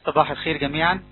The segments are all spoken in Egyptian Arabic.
صباح الخير جميعا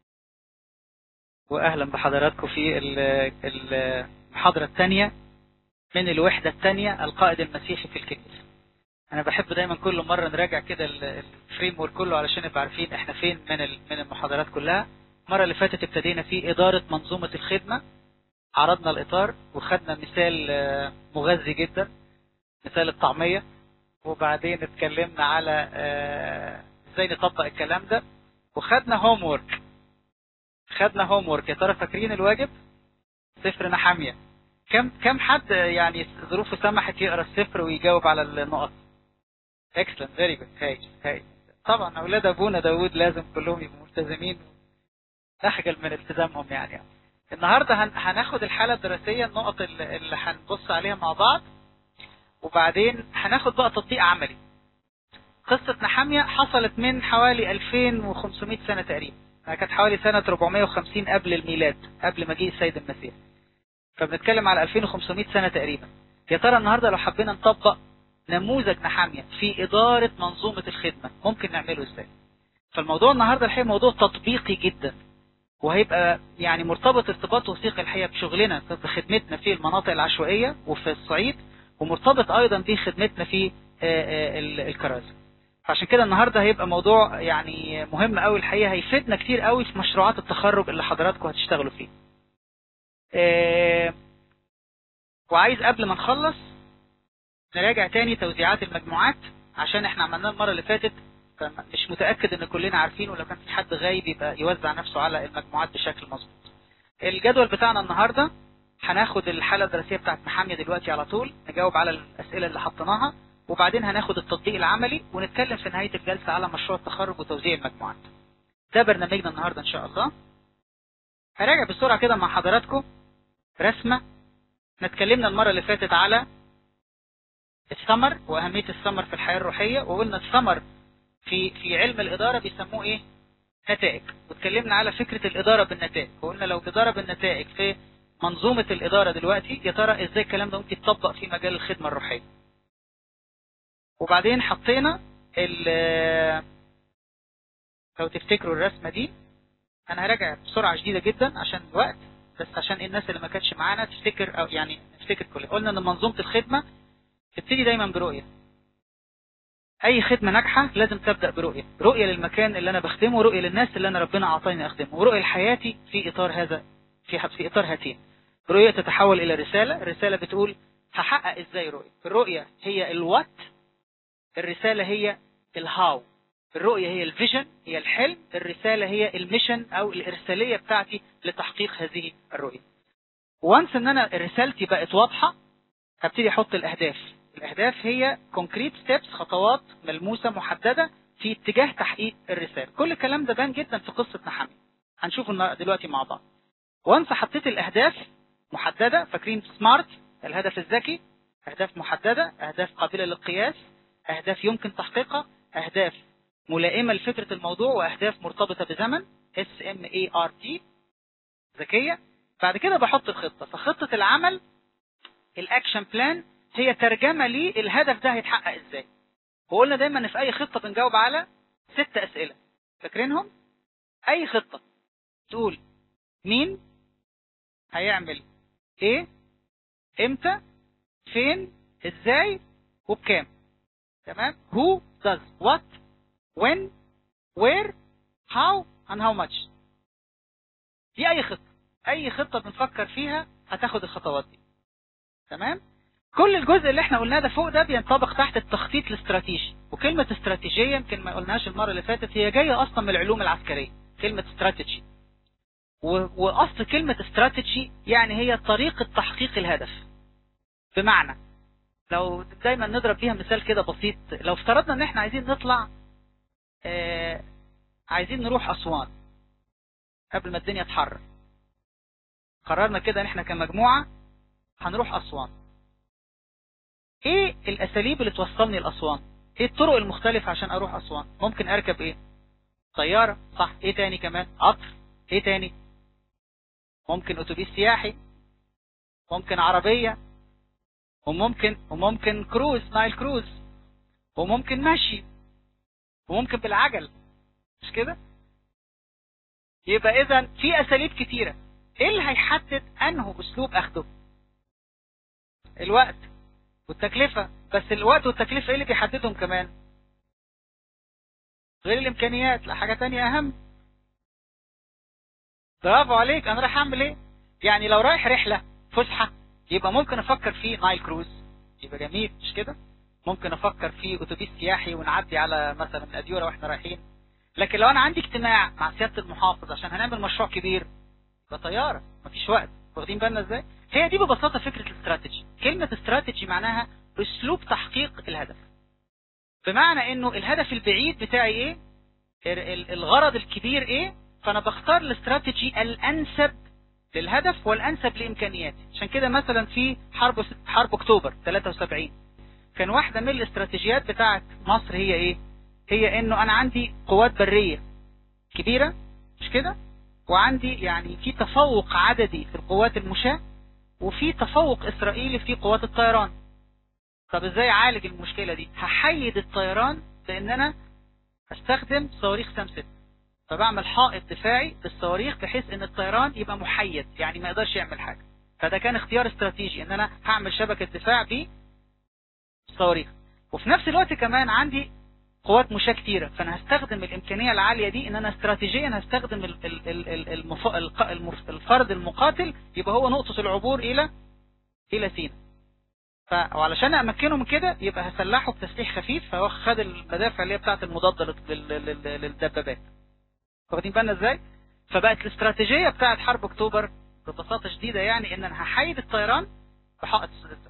واهلا بحضراتكم في المحاضرة الثانية من الوحدة الثانية القائد المسيحي في الكنيسة انا بحب دايما كل مرة نراجع كده الفريم ورك كله علشان نبقى عارفين احنا فين من من المحاضرات كلها المرة اللي فاتت ابتدينا في ادارة منظومة الخدمة عرضنا الاطار وخدنا مثال مغذي جدا مثال الطعمية وبعدين اتكلمنا على ازاي نطبق الكلام ده وخدنا هوم وورك خدنا هوم وورك يا ترى فاكرين الواجب صفر نحامية كم كم حد يعني ظروفه سمحت يقرا الصفر ويجاوب على النقط اكسلنت فيري جود هاي هاي طبعا اولاد ابونا داوود لازم كلهم يبقوا ملتزمين نخجل من التزامهم يعني, يعني. النهارده هناخد الحاله الدراسيه النقط اللي هنبص عليها مع بعض وبعدين هناخد بقى تطبيق عملي قصة نحامية حصلت من حوالي 2500 سنة تقريبا كانت حوالي سنة 450 قبل الميلاد قبل مجيء السيد المسيح فبنتكلم على 2500 سنة تقريبا يا ترى النهاردة لو حبينا نطبق نموذج نحامية في إدارة منظومة الخدمة ممكن نعمله ازاي فالموضوع النهاردة الحقيقة موضوع تطبيقي جدا وهيبقى يعني مرتبط ارتباط وثيق الحقيقة بشغلنا بخدمتنا في المناطق العشوائية وفي الصعيد ومرتبط ايضا بخدمتنا في الكرازة فعشان كده النهاردة هيبقى موضوع يعني مهم قوي الحقيقة هيفيدنا كتير قوي في مشروعات التخرج اللي حضراتكم هتشتغلوا فيه وعايز قبل ما نخلص نراجع تاني توزيعات المجموعات عشان احنا عملناه المرة اللي فاتت مش متأكد ان كلنا عارفين ولو كان في حد غايب يبقى يوزع نفسه على المجموعات بشكل مظبوط الجدول بتاعنا النهاردة هناخد الحالة الدراسية بتاعت محامية دلوقتي على طول نجاوب على الأسئلة اللي حطيناها وبعدين هناخد التطبيق العملي ونتكلم في نهاية الجلسة على مشروع التخرج وتوزيع المجموعات ده برنامجنا النهاردة إن شاء الله هراجع بسرعة كده مع حضراتكم رسمة احنا اتكلمنا المرة اللي فاتت على الثمر وأهمية الثمر في الحياة الروحية وقلنا الثمر في في علم الإدارة بيسموه إيه؟ نتائج واتكلمنا على فكرة الإدارة بالنتائج وقلنا لو الإدارة بالنتائج في منظومة الإدارة دلوقتي يا ترى إزاي الكلام ده ممكن يتطبق في مجال الخدمة الروحية وبعدين حطينا لو تفتكروا الرسمة دي أنا هراجع بسرعة شديدة جدا عشان الوقت بس عشان الناس اللي ما كانتش معانا تفتكر أو يعني نفتكر كلها قلنا إن منظومة الخدمة تبتدي دايما برؤية أي خدمة ناجحة لازم تبدأ برؤية رؤية للمكان اللي أنا بخدمه ورؤية للناس اللي أنا ربنا أعطاني أخدمه ورؤية لحياتي في إطار هذا في في إطار هاتين رؤية تتحول إلى رسالة رسالة بتقول هحقق إزاي رؤية الرؤية هي الوات الرسالة هي الهاو الرؤية هي الفيجن هي الحلم الرسالة هي الميشن أو الإرسالية بتاعتي لتحقيق هذه الرؤية وانس ان انا رسالتي بقت واضحة هبتدي احط الاهداف الاهداف هي كونكريت ستيبس خطوات ملموسة محددة في اتجاه تحقيق الرسالة كل الكلام ده بان جدا في قصة نحامي هنشوفه دلوقتي مع بعض وانس حطيت الاهداف محددة فاكرين سمارت الهدف الذكي اهداف محددة اهداف قابلة للقياس اهداف يمكن تحقيقها اهداف ملائمة لفكرة الموضوع واهداف مرتبطة بزمن اس ام اي ار تي ذكية بعد كده بحط الخطة فخطة العمل الاكشن بلان هي ترجمة لي الهدف ده هيتحقق ازاي وقلنا دايما ان في اي خطة بنجاوب على ست اسئلة فاكرينهم اي خطة تقول مين هيعمل ايه امتى فين ازاي وبكام تمام who does what when where how and how much دي اي خطة اي خطة بنفكر فيها هتاخد الخطوات دي تمام كل الجزء اللي احنا قلناه ده فوق ده بينطبق تحت التخطيط الاستراتيجي وكلمة استراتيجية يمكن ما قلناهاش المرة اللي فاتت هي جاية اصلا من العلوم العسكرية كلمة استراتيجي واصل كلمة استراتيجي يعني هي طريقة تحقيق الهدف بمعنى لو دايما نضرب بيها مثال كده بسيط لو افترضنا ان احنا عايزين نطلع اه عايزين نروح اسوان قبل ما الدنيا تحرر قررنا كده ان احنا كمجموعة هنروح اسوان ايه الاساليب اللي توصلني لاسوان ايه الطرق المختلفة عشان اروح اسوان ممكن اركب ايه طيارة صح ايه تاني كمان قطر ايه تاني ممكن اتوبيس سياحي ممكن عربية وممكن وممكن كروز نايل كروز وممكن مشي وممكن بالعجل مش كده يبقى اذا في اساليب كتيرة ايه اللي هيحدد انه اسلوب اخده الوقت والتكلفة بس الوقت والتكلفة ايه اللي بيحددهم كمان غير الامكانيات لا حاجة تانية اهم برافو عليك انا رايح اعمل ايه يعني لو رايح رحلة فسحة يبقى ممكن افكر في نايل كروز يبقى جميل مش كده ممكن افكر في اتوبيس سياحي ونعدي على مثلا الاديوره واحنا رايحين لكن لو انا عندي اجتماع مع سياده المحافظ عشان هنعمل مشروع كبير يبقى طياره مفيش وقت واخدين بالنا ازاي هي دي ببساطه فكره الاستراتيجي كلمه استراتيجي معناها اسلوب تحقيق الهدف بمعنى انه الهدف البعيد بتاعي ايه الغرض الكبير ايه فانا بختار الاستراتيجي الانسب للهدف والانسب لامكانياتي عشان كده مثلا في حرب حرب اكتوبر 73 كان واحدة من الاستراتيجيات بتاعت مصر هي ايه هي انه انا عندي قوات برية كبيرة مش كده وعندي يعني في تفوق عددي في القوات المشاة وفي تفوق اسرائيلي في قوات الطيران طب ازاي اعالج المشكلة دي هحيد الطيران بان انا هستخدم صواريخ سام 6 فبعمل حائط دفاعي بالصواريخ بحيث ان الطيران يبقى محيد يعني ما يقدرش يعمل حاجة فده كان اختيار استراتيجي ان انا هعمل شبكة دفاع بالصواريخ وفي نفس الوقت كمان عندي قوات مشاة كتيرة فانا هستخدم الامكانية العالية دي ان انا استراتيجيا هستخدم ال ال ال المف... الفرد المقاتل يبقى هو نقطة العبور الى الى سينا ف... وعلشان امكنه من كده يبقى هسلحه بتسليح خفيف فهو خد المدافع اللي هي بتاعت المضادة للدبابات واخدين بالنا ازاي فبقت الاستراتيجية بتاعت حرب اكتوبر ببساطة شديدة يعني ان انا هحيد الطيران بحائط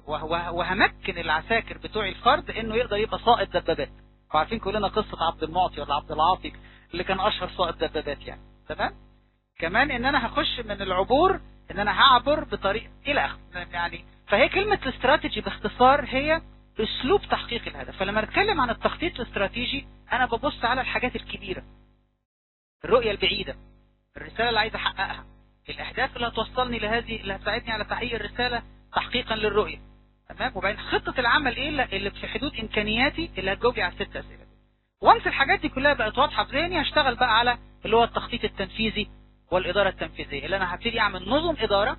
وهمكن العساكر بتوع الفرد انه يقدر يبقى صائد دبابات وعارفين كلنا قصة عبد المعطي ولا عبد العاطي اللي كان اشهر صائد دبابات يعني تمام كمان ان انا هخش من العبور ان انا هعبر بطريق الى اخره يعني فهي كلمة الاستراتيجي باختصار هي اسلوب تحقيق الهدف فلما نتكلم عن التخطيط الاستراتيجي انا ببص على الحاجات الكبيرة الرؤية البعيدة الرسالة اللي عايز احققها الاهداف اللي هتوصلني لهذه اللي هتساعدني على تحقيق الرسالة تحقيقا للرؤية تمام وبعدين خطة العمل ايه اللي في حدود امكانياتي اللي هتجاوب على الست اسئلة وانس الحاجات دي كلها بقت واضحة في ذهني هشتغل بقى على اللي هو التخطيط التنفيذي والإدارة التنفيذية اللي أنا هبتدي أعمل نظم إدارة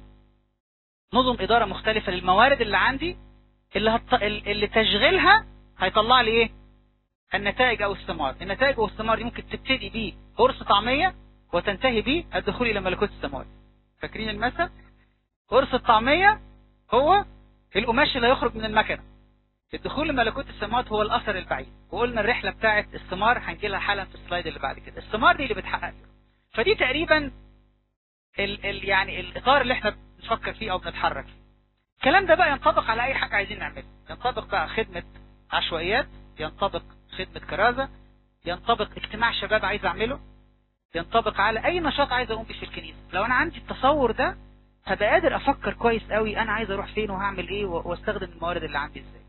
نظم إدارة مختلفة للموارد اللي عندي اللي, هت... اللي تشغيلها هيطلع لي إيه النتائج أو الثمار النتائج والثمار دي ممكن تبتدي بيه قرص طعمية وتنتهي بيه الدخول إلى ملكوت السماوات فاكرين المثل قرص الطعمية هو القماش اللي هيخرج من المكنة الدخول لملكوت السماوات هو الأثر البعيد وقلنا الرحلة بتاعت الثمار هنجي لها حالا في السلايد اللي بعد كده الثمار دي اللي بتحقق فدي تقريبا ال ال يعني الإطار اللي احنا بنفكر فيه أو بنتحرك فيه الكلام ده بقى ينطبق على أي حاجة عايزين نعملها ينطبق بقى خدمة عشوائيات ينطبق خدمة كرازة ينطبق اجتماع شباب عايز أعمله ينطبق على أي نشاط عايز أقوم بيه في الكنيسة لو أنا عندي التصور ده هبقى قادر أفكر كويس قوي أنا عايز أروح فين وهعمل إيه واستخدم الموارد اللي عندي إزاي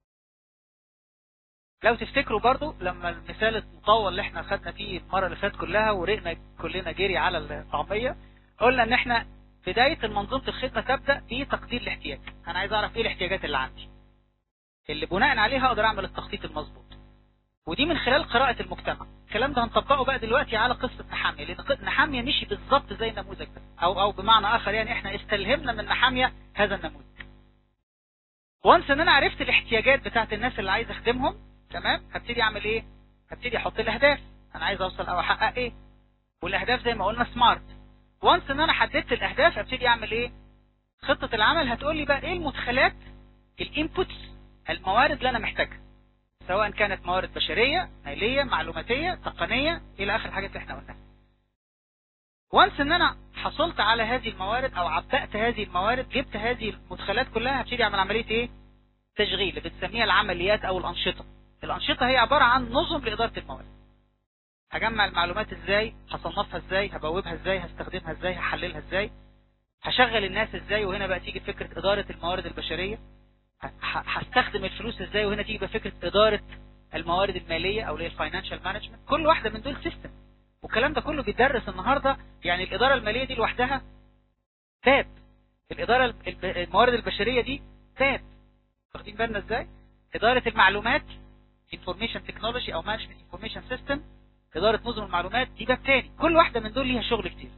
لو تفتكروا برضو لما المثال المطول اللي احنا خدنا فيه المرة اللي فاتت كلها ورقنا كلنا جري على الطعمية قلنا ان احنا بداية المنظومة الخدمة تبدأ بتقدير الاحتياج انا عايز اعرف ايه الاحتياجات اللي عندي اللي بناء عليها اقدر اعمل التخطيط المظبوط ودي من خلال قراءة المجتمع الكلام ده هنطبقه بقى دلوقتي على قصة نحامية لان نحامية مشي بالظبط زي النموذج ده او او بمعنى اخر يعني احنا استلهمنا من نحامية هذا النموذج وانس ان انا عرفت الاحتياجات بتاعت الناس اللي عايز اخدمهم تمام هبتدي اعمل ايه هبتدي احط الاهداف انا عايز اوصل او احقق ايه والاهداف زي ما قلنا سمارت وانس ان انا حددت الاهداف ابتدي اعمل ايه خطة العمل هتقول لي بقى ايه المدخلات الانبوتس الموارد اللي انا محتاجها سواء كانت موارد بشرية مالية معلوماتية تقنية الى اخر الحاجات اللي احنا قلناها وانس ان انا حصلت على هذه الموارد او عبأت هذه الموارد جبت هذه المدخلات كلها هبتدي اعمل عملية ايه تشغيل اللي بنسميها العمليات او الانشطة الانشطة هي عبارة عن نظم لادارة الموارد هجمع المعلومات ازاي هصنفها ازاي هبوبها ازاي هستخدمها ازاي هحللها ازاي هشغل الناس ازاي وهنا بقى تيجي فكرة ادارة الموارد البشرية هستخدم الفلوس ازاي وهنا تيجي بقى فكرة ادارة الموارد المالية او اللي هي الفاينانشال مانجمنت كل واحدة من دول سيستم والكلام ده كله بيدرس النهاردة يعني الادارة المالية دي لوحدها باب الادارة الموارد البشرية دي باب واخدين بالنا ازاي ادارة المعلومات information technology او management information system اداره نظم المعلومات دي باب تاني كل واحده من دول ليها شغل كتير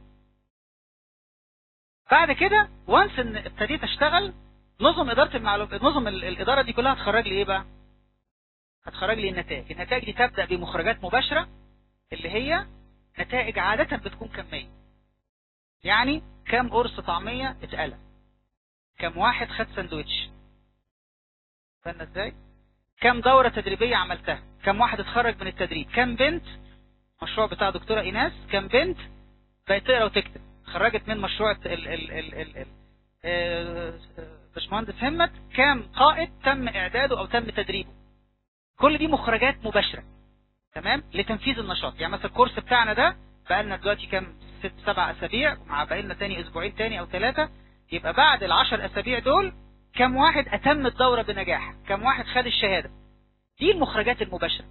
بعد كده وانس ان ابتديت اشتغل نظم اداره المعلومات نظم ال- الاداره دي كلها هتخرج لي ايه بقى هتخرج لي النتائج النتائج دي تبدا بمخرجات مباشره اللي هي نتائج عاده بتكون كميه يعني كم قرص طعميه اتقلى كم واحد خد سندوتش فاهمنا ازاي كم دورة تدريبية عملتها كم واحد اتخرج من التدريب كم بنت مشروع بتاع دكتورة ايناس كم بنت بقت تقرا وتكتب خرجت من مشروع ال ال ال ال ال ال آه، باشمهندس همت كم قائد تم اعداده او تم تدريبه كل دي مخرجات مباشرة تمام لتنفيذ النشاط يعني مثلا الكورس بتاعنا ده بقالنا دلوقتي كام ست سبع اسابيع ومع بقالنا تاني اسبوعين تاني او ثلاثة يبقى بعد العشر اسابيع دول كم واحد اتم الدورة بنجاح كم واحد خد الشهادة دي المخرجات المباشرة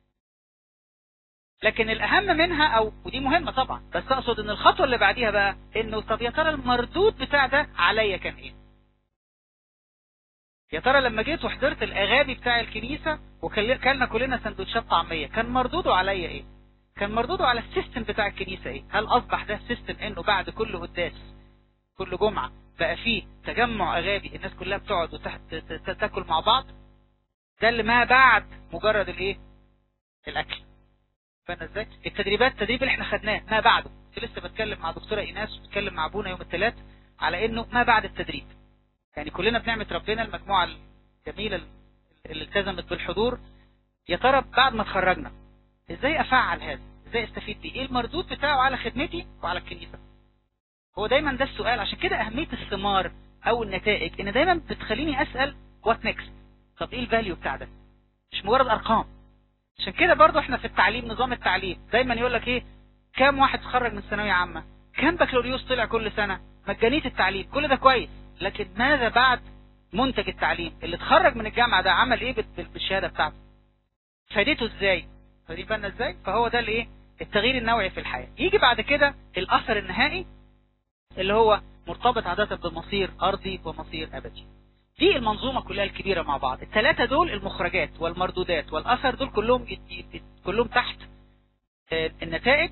لكن الاهم منها او ودي مهمة طبعا بس اقصد ان الخطوة اللي بعديها بقى انه طب يا ترى المردود بتاع ده عليا كان ايه يا ترى لما جيت وحضرت الاغاني بتاع الكنيسة وكلنا كلنا سندوتشات طعمية كان مردوده عليا ايه كان مردوده على السيستم بتاع الكنيسة ايه هل اصبح ده سيستم انه بعد كل قداس كل جمعة بقى فيه تجمع اغابي الناس كلها بتقعد وتحت تاكل مع بعض ده اللي ما بعد مجرد الايه الاكل فانا ازاي التدريبات التدريب اللي احنا خدناه ما بعده كنت لسه بتكلم مع دكتوره ايناس وبتكلم مع ابونا يوم الثلاث على انه ما بعد التدريب يعني كلنا بنعمه ربنا المجموعه الجميله اللي التزمت بالحضور يا ترى بعد ما اتخرجنا ازاي افعل هذا ازاي استفيد بيه ايه المردود بتاعه على خدمتي وعلى الكنيسه هو دايما ده السؤال عشان كده اهميه الثمار او النتائج ان دايما بتخليني اسال وات نيكست طب ايه الفاليو بتاع ده مش مجرد ارقام عشان كده برضو احنا في التعليم نظام التعليم دايما يقول لك ايه كام واحد اتخرج من ثانويه عامه كام بكالوريوس طلع كل سنه مجانيه التعليم كل ده كويس لكن ماذا بعد منتج التعليم اللي اتخرج من الجامعه ده عمل ايه بالشهاده بتاعته فادته ازاي فدي بالنا ازاي فهو ده الايه التغيير النوعي في الحياه يجي بعد كده الاثر النهائي اللي هو مرتبط عادة بمصير أرضي ومصير أبدي دي المنظومة كلها الكبيرة مع بعض الثلاثة دول المخرجات والمردودات والأثر دول كلهم كلهم تحت النتائج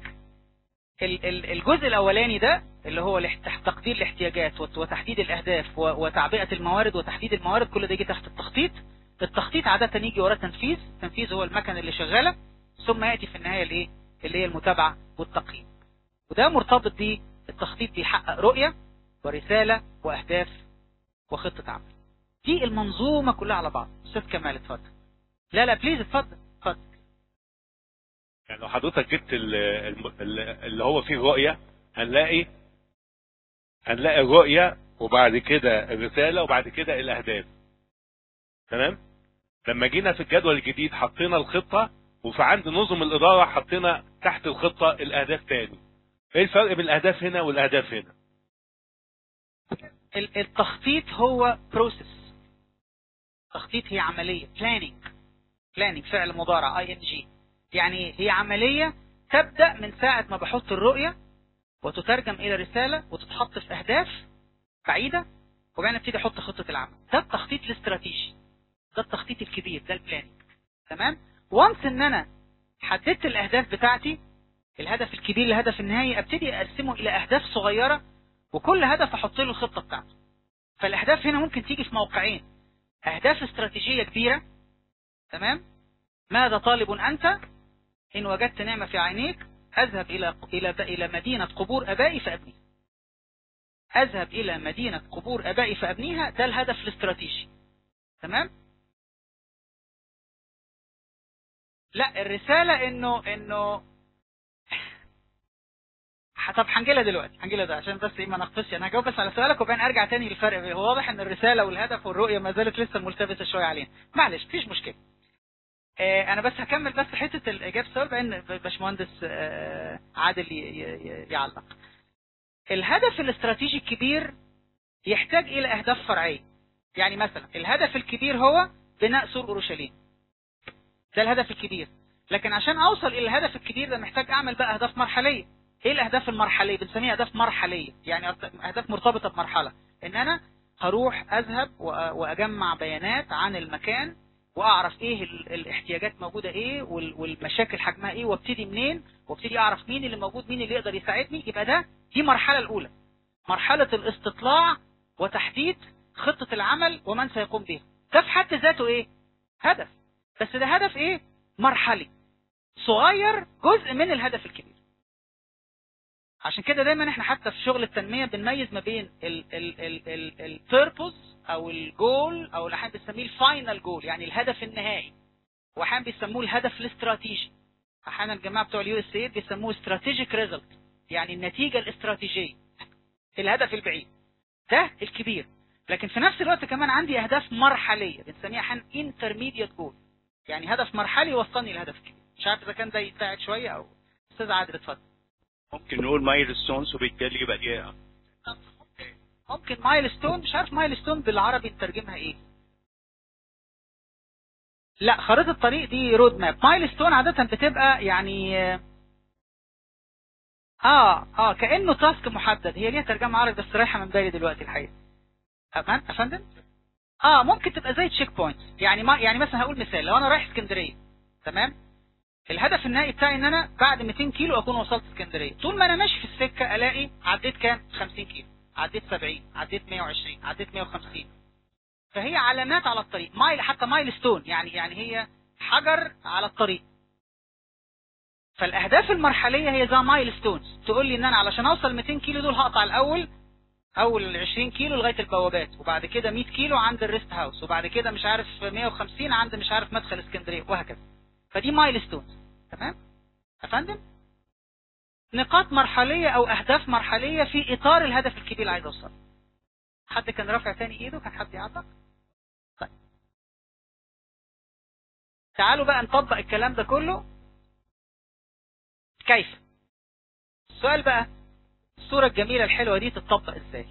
الجزء الأولاني ده اللي هو تقدير الاحتياجات وتحديد الأهداف وتعبئة الموارد وتحديد الموارد كل ده يجي تحت التخطيط التخطيط عادة يجي وراه تنفيذ التنفيذ هو المكن اللي شغالة ثم يأتي في النهاية الايه اللي هي المتابعة والتقييم وده مرتبط بيه التخطيط بيحقق رؤية ورسالة وأهداف وخطة عمل دي المنظومة كلها على بعض أستاذ كمال اتفضل لا لا بليز اتفضل اتفضل يعني لو حضرتك جبت اللي هو فيه رؤية هنلاقي هنلاقي الرؤية وبعد كده الرسالة وبعد كده الأهداف تمام لما جينا في الجدول الجديد حطينا الخطة وفي عند نظم الإدارة حطينا تحت الخطة الأهداف تاني ايه الفرق بين الاهداف هنا والاهداف هنا التخطيط هو بروسيس التخطيط هي عملية planning planning فعل مضارع اي ان جي يعني هي عملية تبدأ من ساعة ما بحط الرؤية وتترجم الى رسالة وتتحط في اهداف بعيدة وبعدين ابتدي احط خطة العمل ده التخطيط الاستراتيجي ده التخطيط الكبير ده البلاننج تمام وانس ان انا حددت الاهداف بتاعتي الهدف الكبير الهدف النهائي ابتدي اقسمه الى اهداف صغيرة وكل هدف احط له الخطة بتاعته فالاهداف هنا ممكن تيجي في موقعين اهداف استراتيجية كبيرة تمام ماذا طالب انت ان وجدت نعمة في عينيك اذهب الى الى الى مدينة قبور ابائي فابنيها اذهب الى مدينة قبور ابائي فابنيها ده الهدف الاستراتيجي تمام لا الرسالة انه انه طب هنجيلها دلوقتي هنجيلها ده عشان بس ايه ما نقصش انا هجاوب بس على سؤالك وبعدين ارجع تاني للفرق هو واضح ان الرساله والهدف والرؤيه ما زالت لسه ملتبسه شويه علينا معلش مفيش مشكله آه انا بس هكمل بس حته الاجابه السؤال بعدين باشمهندس آه عادل يعلق الهدف الاستراتيجي الكبير يحتاج الى اهداف فرعيه يعني مثلا الهدف الكبير هو بناء سور اورشليم ده الهدف الكبير لكن عشان اوصل الى الهدف الكبير ده محتاج اعمل بقى اهداف مرحليه ايه الاهداف المرحليه بنسميها اهداف مرحليه يعني اهداف مرتبطه بمرحله ان انا هروح اذهب واجمع بيانات عن المكان واعرف ايه ال- الاحتياجات موجوده ايه وال- والمشاكل حجمها ايه وابتدي منين وابتدي اعرف مين اللي موجود مين اللي يقدر يساعدني يبقى ده دي المرحله الاولى مرحله الاستطلاع وتحديد خطه العمل ومن سيقوم بها ده في حد ذاته ايه هدف بس ده هدف ايه مرحلي صغير جزء من الهدف الكبير عشان كده دايما احنا حتى في شغل التنميه بنميز ما بين البيربوز او الجول او اللي احنا بنسميه الفاينل جول يعني الهدف النهائي واحيانا بيسموه الهدف الاستراتيجي احيانا الجماعه بتوع اليو اس اي بيسموه استراتيجيك ريزلت يعني النتيجه الاستراتيجيه الهدف البعيد ده الكبير لكن في نفس الوقت كمان عندي اهداف مرحليه بنسميها احيانا انترميديت جول يعني هدف مرحلي يوصلني للهدف الكبير مش عارف اذا كان ده يساعد شويه او استاذ عادل اتفضل ممكن نقول مايل ستونز وبالتالي يبقى دي ممكن مايل ستون مش عارف مايل ستون بالعربي نترجمها ايه لا خريطة الطريق دي رود ماب مايل ستون عادة بتبقى يعني اه اه كأنه تاسك محدد هي ليها ترجمة عربي بس رايحة من بالي دلوقتي الحقيقة أمان أفندم اه ممكن تبقى زي تشيك بوينت يعني ما يعني مثلا هقول مثال لو انا رايح اسكندرية تمام الهدف النهائي بتاعي ان انا بعد 200 كيلو اكون وصلت اسكندريه طول ما انا ماشي في السكه الاقي عديت كام 50 كيلو عديت 70 عديت 120 عديت 150 فهي علامات على الطريق مايل حتى مايل ستون يعني يعني هي حجر على الطريق فالاهداف المرحليه هي زي مايل ستونز تقول لي ان انا علشان اوصل 200 كيلو دول هقطع الاول اول 20 كيلو لغايه البوابات وبعد كده 100 كيلو عند الريست هاوس وبعد كده مش عارف 150 عند مش عارف مدخل اسكندريه وهكذا فدي مايل ستونز تمام يا فندم نقاط مرحليه او اهداف مرحليه في اطار الهدف الكبير اللي عايز اوصله حد كان رافع تاني ايده كان حد يعطق طيب تعالوا بقى نطبق الكلام ده كله كيف السؤال بقى الصورة الجميلة الحلوة دي تتطبق ازاي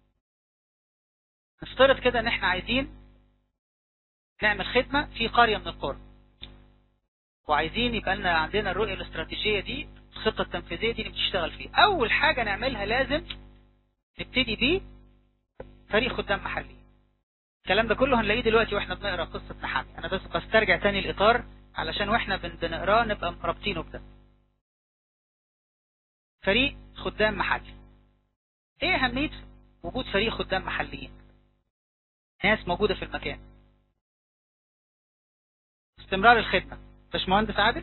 نفترض كده ان احنا عايزين نعمل خدمة في قرية من القرى وعايزين يبقى لنا عندنا الرؤية الاستراتيجية دي الخطة التنفيذية دي اللي بتشتغل فيها اول حاجة نعملها لازم نبتدي بيه فريق خدام محلي الكلام ده كله هنلاقيه دلوقتي واحنا بنقرا قصة محامي انا بس بسترجع تاني الاطار علشان واحنا بن- بنقراه نبقى مربطينه بده فريق خدام محلي ايه اهمية وجود فريق خدام محليين ناس موجودة في المكان استمرار الخدمة باشمهندس عادل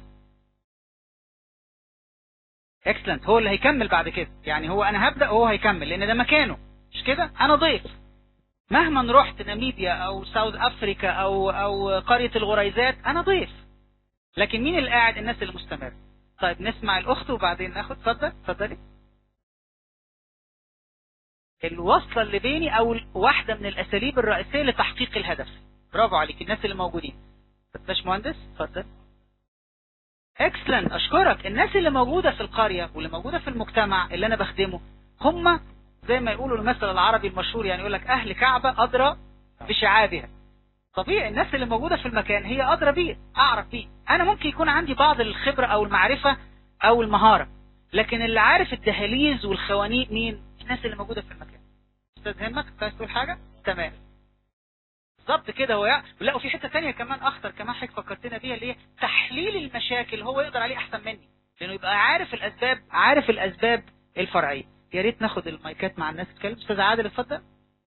اكسلنت هو اللي هيكمل بعد كده يعني هو انا هبدأ وهو هيكمل لان ده مكانه مش كده انا ضيف مهما رحت ناميبيا او ساوث افريكا او او قرية الغريزات انا ضيف لكن مين اللي قاعد الناس اللي مستمر طيب نسمع الاخت وبعدين ناخد اتفضل اتفضلي الوصلة اللي بيني او واحدة من الاساليب الرئيسية لتحقيق الهدف برافو عليك الناس اللي موجودين باشمهندس اتفضل اكسلنت اشكرك الناس اللي موجودة في القرية واللي موجودة في المجتمع اللي انا بخدمه هم زي ما يقولوا المثل العربي المشهور يعني يقول لك اهل كعبة ادرى بشعابها طبيعي الناس اللي موجودة في المكان هي ادرى بيه اعرف بيه انا ممكن يكون عندي بعض الخبرة او المعرفة او المهارة لكن اللي عارف الدهاليز والخوانيق مين الناس اللي موجودة في المكان استاذ همك عايز تقول حاجة تمام بالظبط كده هو يع- لا وفي حته تانية كمان اخطر كمان حاجه فكرتنا بيها اللي هي تحليل المشاكل هو يقدر عليه احسن مني لانه يبقى عارف الاسباب عارف الاسباب الفرعيه يا ريت ناخد المايكات مع الناس تتكلم استاذ عادل اتفضل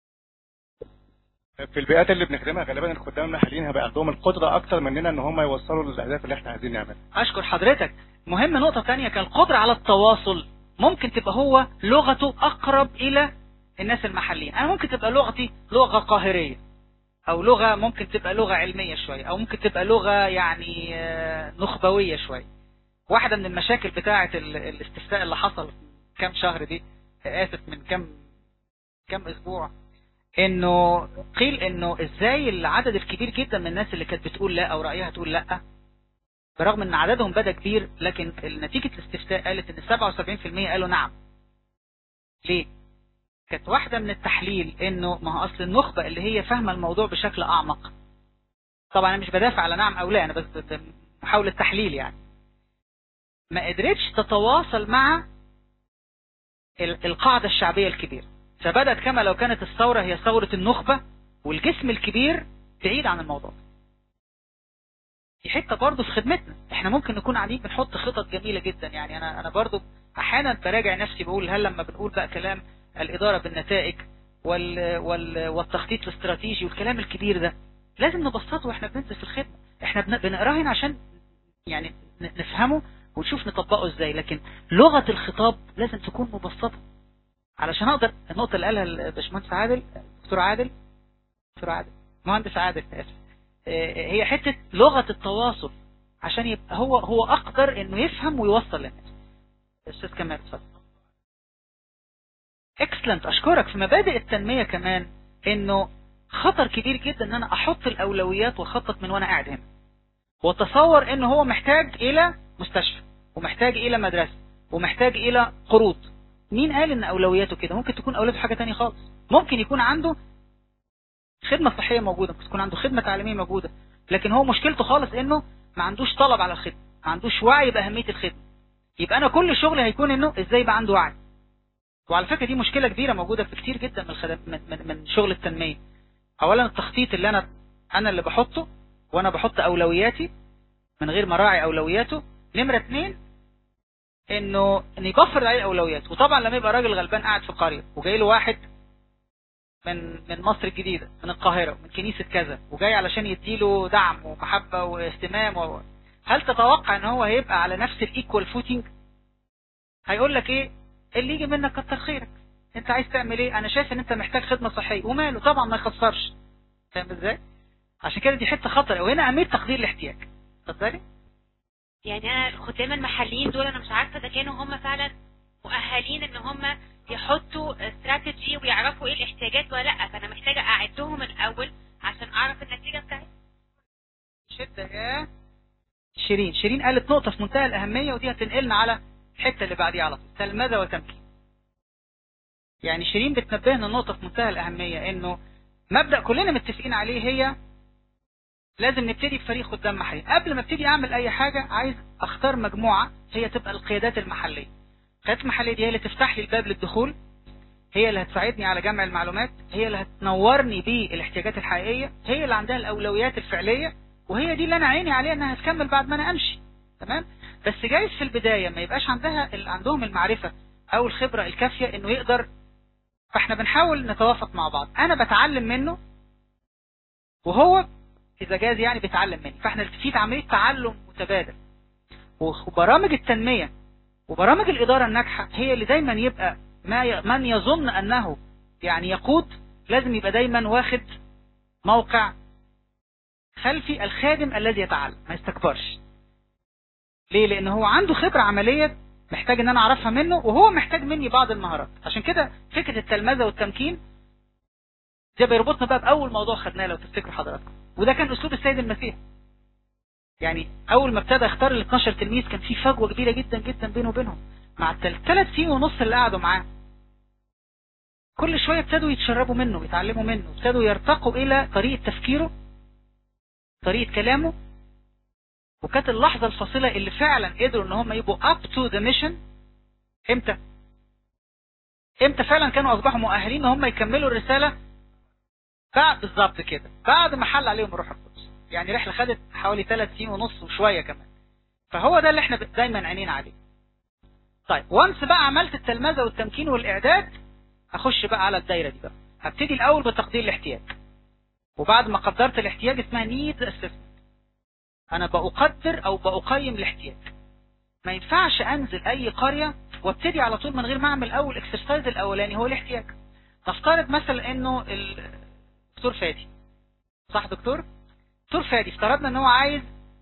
في البيئات اللي بنخدمها غالبا الخدام المحليين هيبقى عندهم القدره اكتر مننا ان هم يوصلوا للاهداف اللي احنا عايزين نعملها اشكر حضرتك مهم نقطه تانية كالقدره على التواصل ممكن تبقى هو لغته اقرب الى الناس المحليين انا ممكن تبقى لغتي لغه قاهريه او لغه ممكن تبقى لغه علميه شويه او ممكن تبقى لغه يعني آه، نخبويه شويه واحده من المشاكل بتاعه ال- الاستفتاء اللي حصل كام شهر دي اسف من كام كام اسبوع انه قيل انه ازاي العدد الكبير جدا من الناس اللي كانت بتقول لا او رايها تقول لا برغم ان عددهم بدا كبير لكن نتيجه الاستفتاء قالت ان 77% قالوا نعم ليه كانت واحدة من التحليل انه ما هو اصل النخبة اللي هي فاهمة الموضوع بشكل اعمق طبعا انا مش بدافع على نعم او لا انا بس ب- محاولة تحليل يعني ما قدرتش تتواصل مع ال- القاعدة الشعبية الكبيرة فبدأت كما لو كانت الثورة هي ثورة النخبة والجسم الكبير بعيد عن الموضوع دي حته برضه في خدمتنا احنا ممكن نكون قاعدين بنحط خطط جميله جدا يعني انا انا برضه احيانا براجع نفسي بقول هل لما بنقول بقى كلام الاداره بالنتائج وال وال والتخطيط الاستراتيجي والكلام الكبير ده لازم نبسطه واحنا بننزل في الخدمه احنا بن- بنقراه هنا عشان يعني ن- نفهمه ونشوف نطبقه ازاي لكن لغه الخطاب لازم تكون مبسطه علشان اقدر النقطه اللي قالها الباشمهندس عادل دكتور عادل دكتور عادل مهندس عادل اسف آه، هي حته لغه التواصل عشان يبقى هو هو اقدر انه يفهم ويوصل للناس استاذ كمال اتفضل اكسلنت اشكرك في مبادئ التنميه كمان انه خطر كبير جدا ان انا احط الاولويات واخطط من وانا قاعد هنا واتصور ان هو محتاج الى مستشفى ومحتاج الى مدرسه ومحتاج الى قروض مين قال ان اولوياته كده ممكن تكون اولوياته حاجه تانية خالص ممكن يكون عنده خدمه صحيه موجوده ممكن تكون عنده خدمه تعليميه موجوده لكن هو مشكلته خالص انه ما عندوش طلب على الخدمه ما عندوش وعي باهميه الخدمه يبقى انا كل شغلي هيكون انه ازاي يبقى عنده وعي وعلى فكره دي مشكله كبيره موجوده في كتير جدا من الخدم من, من, من شغل التنميه اولا التخطيط اللي انا انا اللي بحطه وانا بحط اولوياتي من غير ما راعي اولوياته نمره اتنين انه ان يبفر عليه الاولويات وطبعا لما يبقى راجل غلبان قاعد في قريه وجاي له واحد من من مصر الجديده من القاهره من كنيسه كذا وجاي علشان يديله دعم ومحبه واهتمام و... هل تتوقع ان هو هيبقى على نفس الايكوال فوتنج هيقول لك ايه اللي يجي منك كتر خيرك انت عايز تعمل ايه انا شايف ان انت محتاج خدمه صحيه وماله طبعا ما يخسرش فاهم ازاي عشان كده دي حته خطر وهنا اهميه تقدير الاحتياج اتفضلي يعني انا الخدام المحليين دول انا مش عارفه اذا كانوا هم فعلا مؤهلين ان هم يحطوا استراتيجي ويعرفوا ايه الاحتياجات ولا لا فانا محتاجه اعدهم الاول عشان اعرف النتيجه بتاعتها شدة يا شيرين شيرين قالت نقطة في منتهى الأهمية ودي هتنقلنا على الحتة اللي بعديها على طول تلمذة وتمكين يعني شيرين بتنبهنا النقطة في منتهى الأهمية إنه مبدأ كلنا متفقين عليه هي لازم نبتدي بفريق خدام محلي قبل ما ابتدي أعمل أي حاجة عايز أختار مجموعة هي تبقى القيادات المحلية القيادات المحلية دي هي اللي تفتح لي الباب للدخول هي اللي هتساعدني على جمع المعلومات هي اللي هتنورني بالاحتياجات الحقيقية هي اللي عندها الأولويات الفعلية وهي دي اللي انا عيني عليها انها هتكمل بعد ما انا امشي تمام بس جايز في البدايه ما يبقاش عندها ال- عندهم المعرفه او الخبره الكافيه انه يقدر فاحنا بنحاول نتوافق مع بعض انا بتعلم منه وهو اذا جاز يعني بيتعلم مني فاحنا في عمليه تعلم متبادل وبرامج التنميه وبرامج الاداره الناجحه هي اللي دايما يبقى ما ي... من يظن انه يعني يقود لازم يبقى دايما واخد موقع خلفي الخادم الذي يتعلم ما يستكبرش ليه لان هو عنده خبرة عملية محتاج ان انا اعرفها منه وهو محتاج مني بعض المهارات عشان كده فكرة التلمذة والتمكين ده بيربطنا بقى باول موضوع خدناه لو تفتكروا حضراتكم وده كان اسلوب السيد المسيح يعني اول ما ابتدى يختار ال 12 تلميذ كان في فجوه كبيره جدا جدا بينه وبينهم مع الثلاث سنين ونص اللي قعدوا معاه كل شويه ابتدوا يتشربوا منه يتعلموا منه ابتدوا يرتقوا الى طريقه تفكيره طريقة كلامه وكانت اللحظة الفاصلة اللي فعلا قدروا ان هم يبقوا up to the mission امتى امتى فعلا كانوا اصبحوا مؤهلين ان هم يكملوا الرسالة بعد بالظبط كده بعد ما حل عليهم الروح القدس يعني رحلة خدت حوالي ثلاث سنين ونص وشوية كمان فهو ده اللي احنا دايما عينينا عليه طيب وانس بقى عملت التلمذة والتمكين والاعداد اخش بقى على الدايرة دي بقى هبتدي الاول بتقدير الاحتياج وبعد ما قدرت الاحتياج اسمها نيد اسسمنت انا بقدر او بقيم الاحتياج ما ينفعش انزل اي قرية وابتدي على طول من غير ما اعمل اول اكسرسايز الاولاني هو الاحتياج نفترض مثلا انه الدكتور فادي صح دكتور دكتور فادي افترضنا ان هو عايز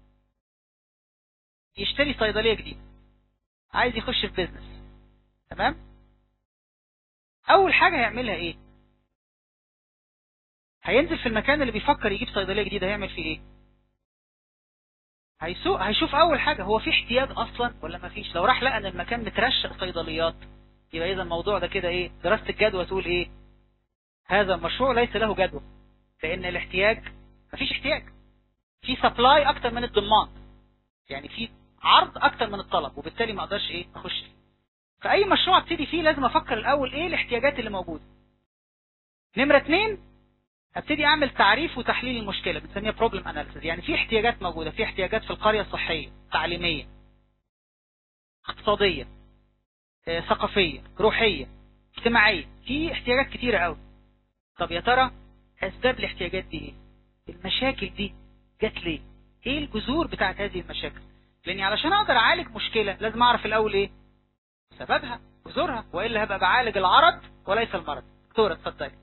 يشتري صيدلية جديدة عايز يخش في بيزنس تمام اول حاجة هيعملها ايه هينزل في المكان اللي بيفكر يجيب صيدليه جديده هيعمل فيه ايه هيسوق هيشوف اول حاجه هو في احتياج اصلا ولا ما فيش لو راح لقى ان المكان مترشق صيدليات يبقى اذا الموضوع ده كده ايه دراسه الجدوى تقول ايه هذا المشروع ليس له جدوى لان الاحتياج ما فيش احتياج في سبلاي اكتر من الضمان يعني في عرض اكتر من الطلب وبالتالي ما اقدرش ايه اخش فيه فاي مشروع ابتدي فيه لازم افكر الاول ايه الاحتياجات اللي موجوده نمره اتنين ابتدي اعمل تعريف وتحليل المشكله بنسميها بروبلم اناليسيس يعني في احتياجات موجوده في احتياجات في القريه الصحيه تعليميه اقتصاديه آه، ثقافيه روحيه اجتماعيه في احتياجات كتيره قوي طب يا ترى اسباب الاحتياجات دي ايه المشاكل دي جت ليه ايه الجذور بتاعت هذه المشاكل لاني علشان اقدر اعالج مشكله لازم اعرف الاول ايه سببها جذورها والا هبقى بعالج العرض وليس المرض دكتوره اتفضلي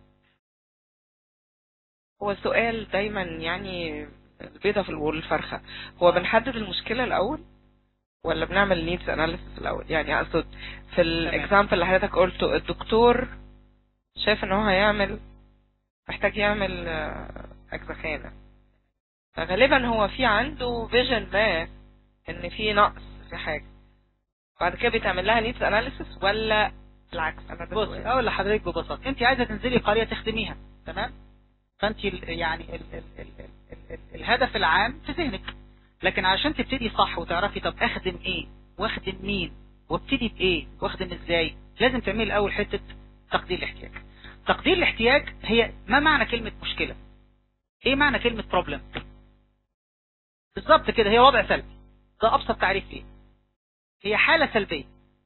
هو السؤال دايما يعني البيضة في والفرخة هو بنحدد المشكلة الأول ولا بنعمل نيدز اناليسيس الأول يعني أقصد في الاكزامبل اللي حضرتك قلته الدكتور شايف ان هو هيعمل محتاج يعمل آه، أجزخانة فغالبا هو في عنده فيجن ما ان في نقص في حاجة بعد كده بيتعمل لها نيدز اناليسيس ولا العكس انا ده بص سؤالي. اقول لحضرتك ببساطه انت عايزه تنزلي قريه تخدميها تمام فانت ال- يعني ال ال ال ال ال ال الهدف العام في ذهنك لكن عشان تبتدي صح وتعرفي طب اخدم ايه واخدم مين وابتدي بايه واخدم ازاي لازم تعملي الاول حته تقدير الاحتياج تقدير الاحتياج هي ما معنى كلمه مشكله ايه معنى كلمه بروبلم بالظبط كده هي وضع سلبي ده ابسط تعريف ليه هي حاله سلبيه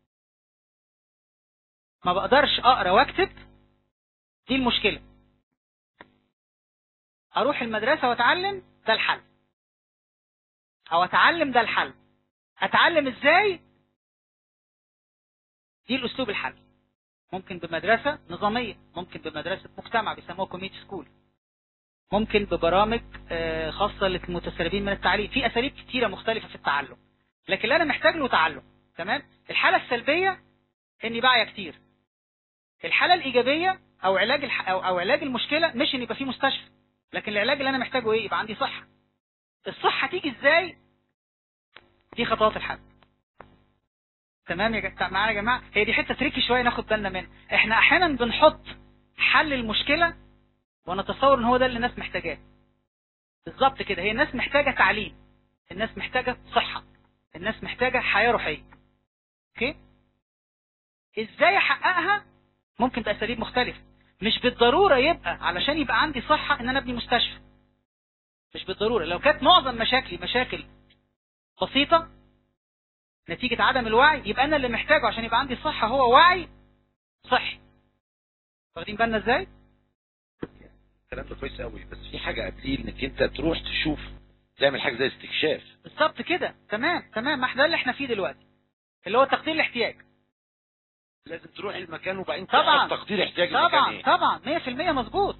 ما بقدرش اقرا واكتب دي المشكله اروح المدرسه واتعلم ده الحل او اتعلم ده الحل اتعلم ازاي دي الاسلوب الحل ممكن بمدرسه نظاميه ممكن بمدرسه مجتمع بيسموها كوميتي سكول ممكن ببرامج آه، خاصه للمتسربين من التعليم في اساليب كتيره مختلفه في التعلم لكن اللي انا محتاج له تعلم تمام الحاله السلبيه اني باعيه كتير الحاله الايجابيه او علاج الح... أو... او علاج المشكله مش ان يبقى في مستشفى لكن العلاج اللي انا محتاجه ايه يبقى عندي صحه الصحه تيجي ازاي دي خطوات الحل تمام يا جماعه معانا يا جماعه هي دي حته تريكي شويه ناخد بالنا منها احنا احيانا بنحط حل المشكله ونتصور ان هو ده اللي الناس محتاجاه بالظبط كده هي الناس محتاجه تعليم الناس محتاجه صحه الناس محتاجه حياه روحيه اوكي ازاي احققها ممكن باساليب مختلفه مش بالضروره يبقى علشان يبقى عندي صحه ان انا ابني مستشفى مش بالضروره لو كانت معظم مشاكلي مشاكل بسيطه نتيجه عدم الوعي يبقى انا اللي محتاجه عشان يبقى عندي صحه هو وعي صحي واخدين بالنا ازاي الكلام ده كويس قوي بس في حاجه قبليه انك انت تروح تشوف تعمل حاجه زي استكشاف بالظبط كده تمام تمام ما احنا ده اللي احنا فيه دلوقتي اللي هو تقدير الاحتياج لازم تروح المكان وبعدين طبعا. تعرف تقدير احتياج المكان طبعا ايه طبعا 100% مظبوط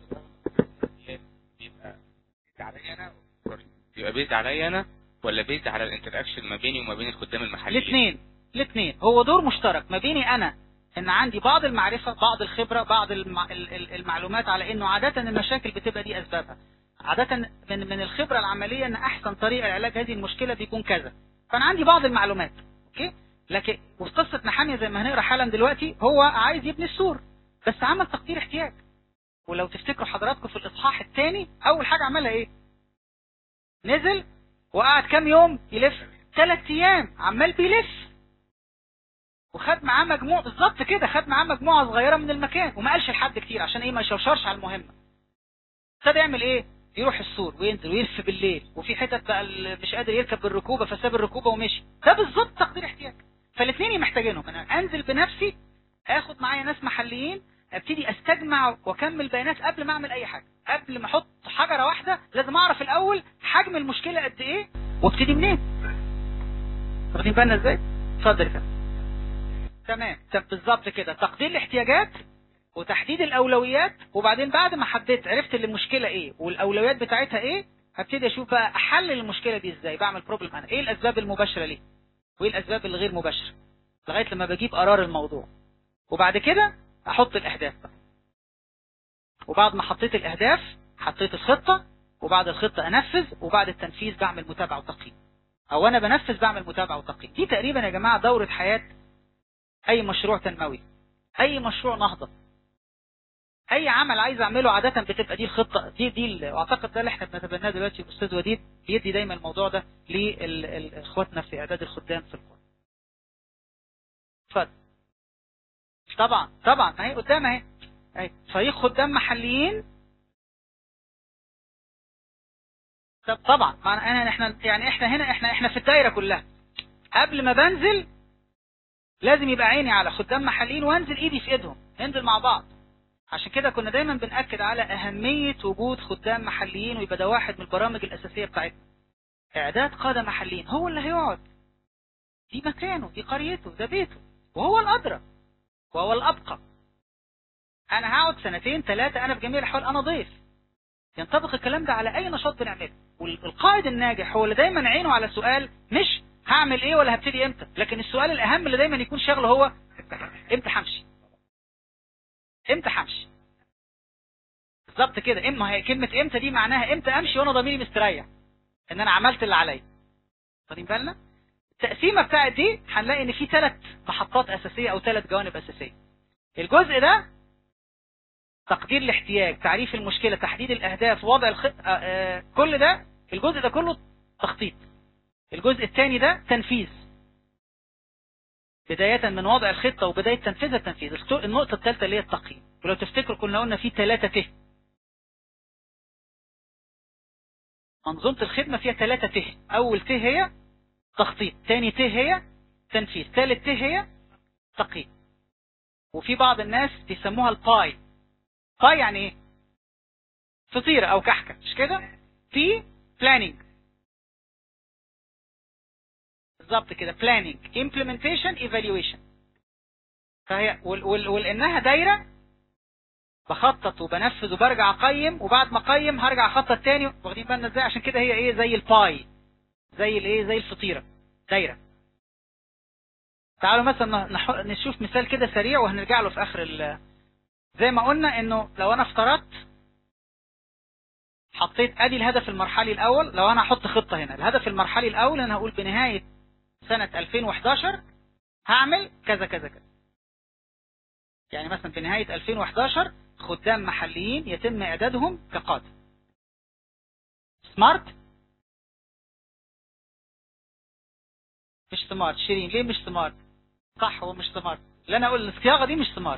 بيبقى بيت عليا انا بيبقى بيت عليا انا ولا بيت على الانتراكشن ما بيني وما بين الخدام المحليين الاثنين الاثنين هو دور مشترك ما بيني انا ان عندي بعض المعرفة بعض الخبرة بعض المع... ال- ال- المعلومات على انه عادة المشاكل بتبقى دي اسبابها عادة من من الخبرة العملية ان احسن طريقة لعلاج هذه المشكلة بيكون كذا فانا عندي بعض المعلومات اوكي لكن وفي قصة نحامية زي ما هنقرا حالا دلوقتي هو عايز يبني السور بس عمل تقدير احتياج ولو تفتكروا حضراتكم في الاصحاح الثاني اول حاجة عملها ايه نزل وقعد كام يوم يلف ثلاث ايام عمال بيلف وخد معاه مجموع بالظبط كده خد معاه مجموعه صغيره من المكان وما قالش لحد كتير عشان ايه ما يشوشرش على المهمه ابتدى يعمل ايه يروح السور وينزل ويلف بالليل وفي حتت بقى ال- مش قادر يركب بالركوبه فساب الركوبه ومشي ده بالظبط تقدير احتياج فالاثنين محتاجينهم انا انزل بنفسي اخد معايا ناس محليين ابتدي استجمع واكمل بيانات قبل ما اعمل اي حاجه قبل ما احط حجره واحده لازم اعرف الاول حجم المشكله قد ايه وابتدي منين واخدين بالنا ازاي اتفضل يا فندم. تمام طب بالظبط كده تقدير الاحتياجات وتحديد الاولويات وبعدين بعد ما حددت عرفت اللي المشكله ايه والاولويات بتاعتها ايه هبتدي اشوف بقى احلل المشكله دي ازاي بعمل بروبلم انا ايه الاسباب المباشره ليه وايه الاسباب الغير مباشره لغايه لما بجيب قرار الموضوع وبعد كده احط الاهداف بقى وبعد ما حطيت الاهداف حطيت الخطه وبعد الخطه انفذ وبعد التنفيذ بعمل متابعه وتقييم او انا بنفذ بعمل متابعه وتقييم دي تقريبا يا جماعه دوره حياه اي مشروع تنموي اي مشروع نهضة اي عمل عايز اعمله عادة بتبقى دي الخطة دي دي ال- واعتقد ده اللي احنا بنتبناه دلوقتي الاستاذ وديد بيدي دايما الموضوع ده لاخواتنا في اعداد الخدام في القرى اتفضل طبعا طبعا ما هي قدام اهي اهي فريق خدام محليين طب طبعا ما انا احنا يعني احنا هنا احنا احنا في الدايره كلها قبل ما بنزل لازم يبقى عيني على خدام محليين وانزل ايدي في ايدهم ننزل مع بعض عشان كده كنا دايما بنأكد على أهمية وجود خدام محليين ويبقى ده واحد من البرامج الأساسية بتاعتنا إعداد قادة محليين هو اللي هيقعد دي مكانه دي قريته ده بيته وهو الأدرى وهو الأبقى أنا هقعد سنتين ثلاثة أنا في جميع الأحوال أنا ضيف ينطبق الكلام ده على أي نشاط بنعمله والقائد الناجح هو اللي دايما عينه على سؤال مش هعمل ايه ولا هبتدي امتى لكن السؤال الاهم اللي دايما يكون شغله هو امتى همشي امتى همشي بالظبط كده اما هي كلمه امتى دي معناها امتى امشي وانا ضميري مستريح ان انا عملت اللي عليا واخدين بالنا التقسيمه بتاعت دي هنلاقي ان في ثلاث محطات اساسيه او ثلاث جوانب اساسيه الجزء ده تقدير الاحتياج تعريف المشكله تحديد الاهداف وضع الخط آه آه كل ده الجزء ده كله تخطيط الجزء الثاني ده تنفيذ بداية من وضع الخطة وبداية تنفيذها التنفيذ النقطة الثالثة اللي هي التقييم ولو تفتكروا كنا قلنا في ثلاثة ته منظومة الخدمة فيها ثلاثة ته أول ته هي تخطيط ثاني ته هي تنفيذ ثالث ته هي تقييم وفي بعض الناس بيسموها الباي باي يعني ايه فطيرة أو كحكة مش كده في بلاننج بالظبط كده planning implementation evaluation فهي وال وال ولانها دايره بخطط وبنفذ وبرجع اقيم وبعد ما اقيم هرجع اخطط تاني واخدين بالنا ازاي عشان كده هي ايه زي الباي زي الايه زي الفطيره دايره تعالوا مثلا نح... نشوف مثال كده سريع وهنرجع له في اخر ال... زي ما قلنا انه لو انا افترضت حطيت ادي الهدف المرحلي الاول لو انا هحط خطه هنا الهدف المرحلي الاول انا هقول بنهايه سنة 2011 هعمل كذا كذا كذا يعني مثلا في نهاية 2011 خدام محليين يتم إعدادهم كقادة سمارت مش سمارت شيرين ليه مش سمارت صح هو مش سمارت اللي انا اقول الصياغه دي مش سمارت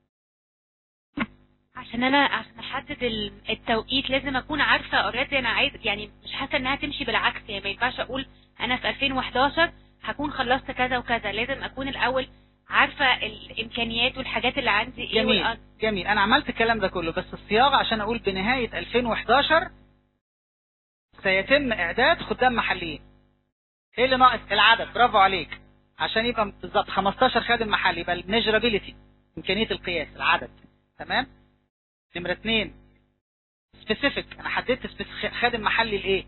عشان انا عشان احدد ال- التوقيت لازم اكون عارفه اوريدي انا عايز يعني مش حاسه انها تمشي بالعكس يعني ما ينفعش اقول انا في 2011 هكون خلصت كذا وكذا لازم اكون الاول عارفه الامكانيات والحاجات اللي عندي ايه جميل والأ- جميل انا عملت الكلام ده كله بس الصياغه عشان اقول بنهايه 2011 سيتم اعداد خدام محليين ايه اللي ناقص العدد برافو عليك عشان يبقى بالظبط 15 خادم محلي يبقى الميجرابيلتي امكانيه القياس العدد تمام نمره اثنين سبيسيفيك انا حددت specific خادم محلي لايه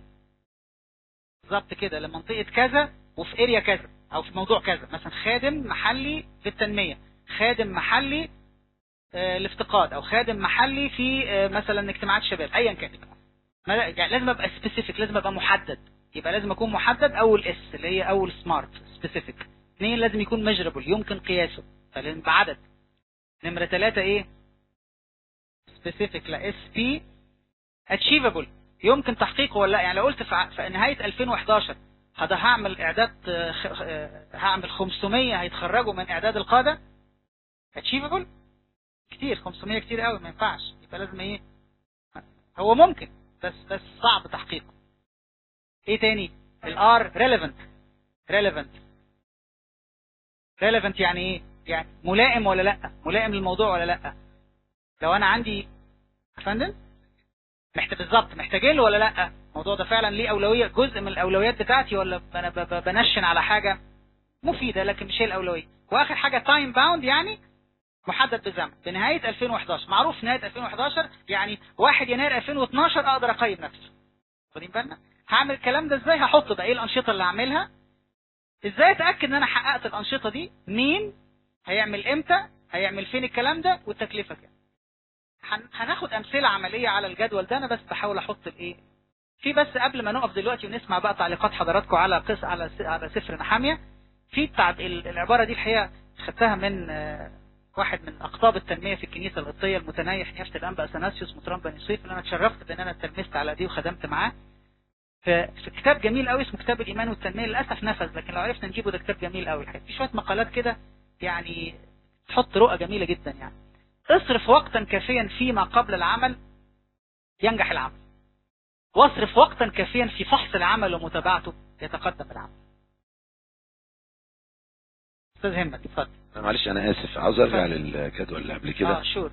بالظبط كده لمنطقه كذا وفي اريا كذا او في موضوع كذا مثلا خادم محلي في التنميه خادم محلي آه، الافتقاد او خادم محلي في آه، مثلا اجتماعات شباب ايا كان ما- يعني لازم ابقى سبيسيفيك لازم ابقى محدد يبقى لازم اكون محدد اول اس اللي هي اول سمارت سبيسيفيك اثنين لازم يكون ميجرابل يمكن قياسه فلازم بعدد نمرة ثلاثة ايه سبيسيفيك لا اس بي اتشيفابل يمكن تحقيقه ولا لا يعني لو قلت في ع- في نهاية 2011 هذا هعمل اعداد آه، خ- آه، هعمل 500 هيتخرجوا من اعداد القادة اتشيفابل كتير 500 كتير قوي ما ينفعش يبقى لازم ايه هو ممكن بس بس صعب تحقيقه ايه تاني الار relevant relevant relevant يعني ايه يعني ملائم ولا لا ملائم للموضوع ولا لا لو انا عندي يا فندم محتاج بالظبط محتاجين له ولا لا الموضوع ده فعلا ليه اولويه جزء من الاولويات بتاعتي ولا انا ب- ب- بنشن على حاجه مفيده لكن مش هي الاولويه واخر حاجه تايم باوند يعني محدد بزمن بنهايه 2011 معروف نهايه 2011 يعني 1 يناير 2012 اقدر اقيم نفسي واخدين بالنا هعمل الكلام ده ازاي هحط بقى ايه الانشطه اللي هعملها ازاي اتاكد ان انا حققت الانشطه دي مين هيعمل امتى هيعمل فين الكلام ده والتكلفه كام هن- هناخد امثله عمليه على الجدول ده انا بس بحاول احط الايه في بس قبل ما نقف دلوقتي ونسمع بقى تعليقات حضراتكم على قص على س- على سفر نحاميه في بتاع ال- العباره دي الحقيقه خدتها من آه، واحد من اقطاب التنميه في الكنيسه القبطيه المتنيح نيافه الانبا اثناسيوس مطران بني سويف اللي انا اتشرفت بان انا اتلمست على دي وخدمت معاه في في كتاب جميل قوي اسمه كتاب الايمان والتنميه للاسف نفذ لكن لو عرفنا نجيبه ده كتاب جميل قوي الحقيقه في شويه مقالات كده يعني تحط رؤى جميله جدا يعني اصرف وقتا كافيا فيما قبل العمل ينجح العمل واصرف وقتا كافيا في فحص العمل ومتابعته يتقدم العمل استاذ همت اتفضل أنا معلش انا اسف عاوز ارجع للجدول اللي قبل كده اه شور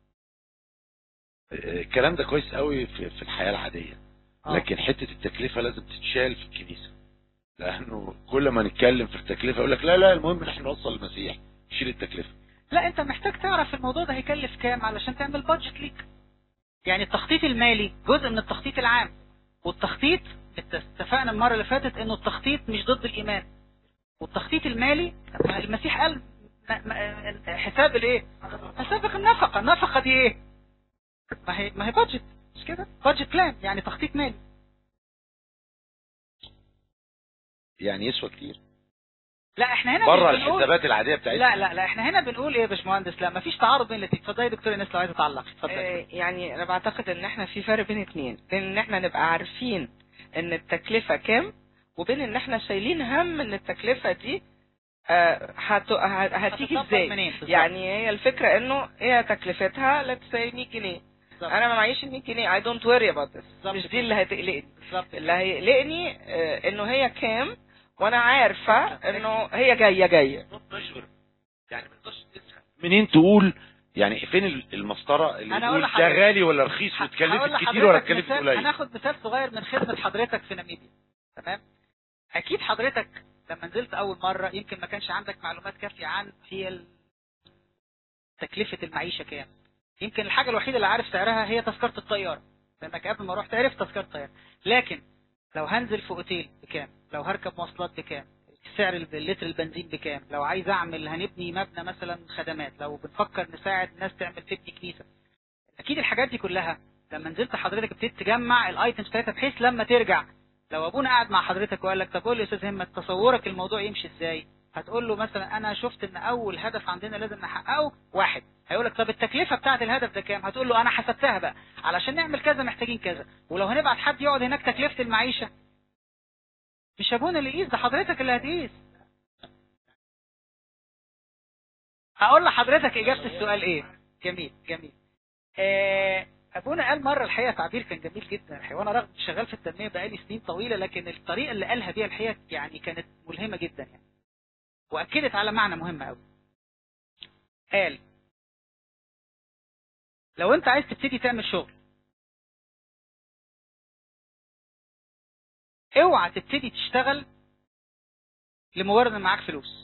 الكلام ده كويس قوي في, في الحياة العادية آه. لكن حتة التكلفة لازم تتشال في الكنيسة لانه كل ما نتكلم في التكلفة يقول لك لا لا المهم ان احنا نوصل المسيح شيل التكلفة لا انت محتاج تعرف الموضوع ده هيكلف كام علشان تعمل بادجت ليك يعني التخطيط المالي جزء من التخطيط العام والتخطيط اتفقنا المرة اللي فاتت انه التخطيط مش ضد الايمان والتخطيط المالي ما المسيح قال ما- ما- حساب الايه حسابك النفقة النفقة دي ايه ما هي ما هي بادجت مش كده بادجت بلان يعني تخطيط مالي يعني يسوى كتير لا احنا هنا بره مش بنقول- الحسابات العادية بتاعتنا لا لا لا احنا هنا بنقول ايه يا باشمهندس لا مفيش تعارض بين الاثنين اتفضلي يا دكتور الناس لو عايزه تعلق اتفضلي آه، يعني انا بعتقد ان احنا في فرق بين اتنين بين ان احنا نبقى عارفين ان التكلفة كام وبين ان احنا شايلين هم ان التكلفة دي آه، هت- ه- هتيجي هتطبق ازاي منين بالظبط. يعني هي الفكرة انه هي تكلفتها let's say 100 جنيه بالظبط. انا ما معيش ال 100 جنيه I don't worry about this بالظبط مش كده. دي اللي هتقلقني بالظبط اللي هيقلقني آه، انه هي كام وانا عارفة انه هي جاية جاية يعني ما تقدرش تسحب منين تقول يعني فين المسطره اللي أنا أقول تقول ده لحضرتك- غالي ولا رخيص هقول واتكلفت كتير لحضرتك ولا اتكلفت مثال- قليل هناخد مثال صغير من خدمة حضرتك في ناميبيا تمام اكيد حضرتك لما نزلت اول مرة يمكن ما كانش عندك معلومات كافية عن هي ال- تكلفة المعيشة كام يمكن الحاجة الوحيدة اللي عارف سعرها هي تذكرة الطيارة لانك قبل ما رحت عرفت تذكرة الطيارة لكن لو هنزل في اوتيل بكام لو هركب مواصلات بكام سعر اللتر البنزين بكام لو عايز اعمل هنبني مبنى مثلا خدمات لو بنفكر نساعد ناس تعمل تبني كنيسة اكيد الحاجات دي كلها لما نزلت حضرتك ابتديت تجمع الايتمز بتاعتها بحيث لما ترجع لو ابونا قاعد مع حضرتك وقال لك طب قول لي يا استاذ همت تصورك الموضوع يمشي ازاي هتقول له مثلا انا شفت ان اول هدف عندنا لازم نحققه واحد هيقول لك طب التكلفه بتاعت الهدف ده كام هتقول له انا حسبتها بقى علشان نعمل كذا محتاجين كذا ولو هنبعت حد يقعد هناك تكلفه المعيشه مش ابونا اللي يقيس ده حضرتك اللي هتقيس هقول لحضرتك اجابه السؤال ايه جميل جميل آه، ابونا قال مره الحقيقه تعبير كان جميل جدا الحقيقه وانا رغم شغال في التنميه بقالي سنين طويله لكن الطريقه اللي قالها بيها الحقيقه يعني كانت ملهمه جدا يعني واكدت على معنى مهم قوي قال لو انت عايز تبتدي تعمل شغل اوعى تبتدي تشتغل لمجرد ان معاك فلوس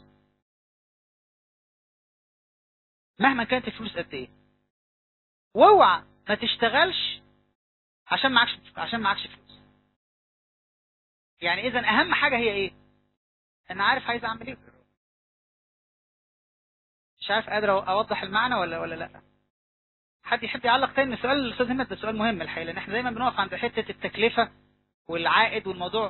مهما كانت الفلوس قد ايه واوعى ما تشتغلش عشان معكش عشان معكش فلوس يعني اذا اهم حاجه هي ايه انا عارف عايز اعمل ايه مش عارف قادر اوضح المعنى ولا ولا لا حد يحب يعلق تاني سؤال الاستاذ همت ده سؤال مهم الحقيقه لان احنا دايما بنقف عند حته التكلفه والعائد والموضوع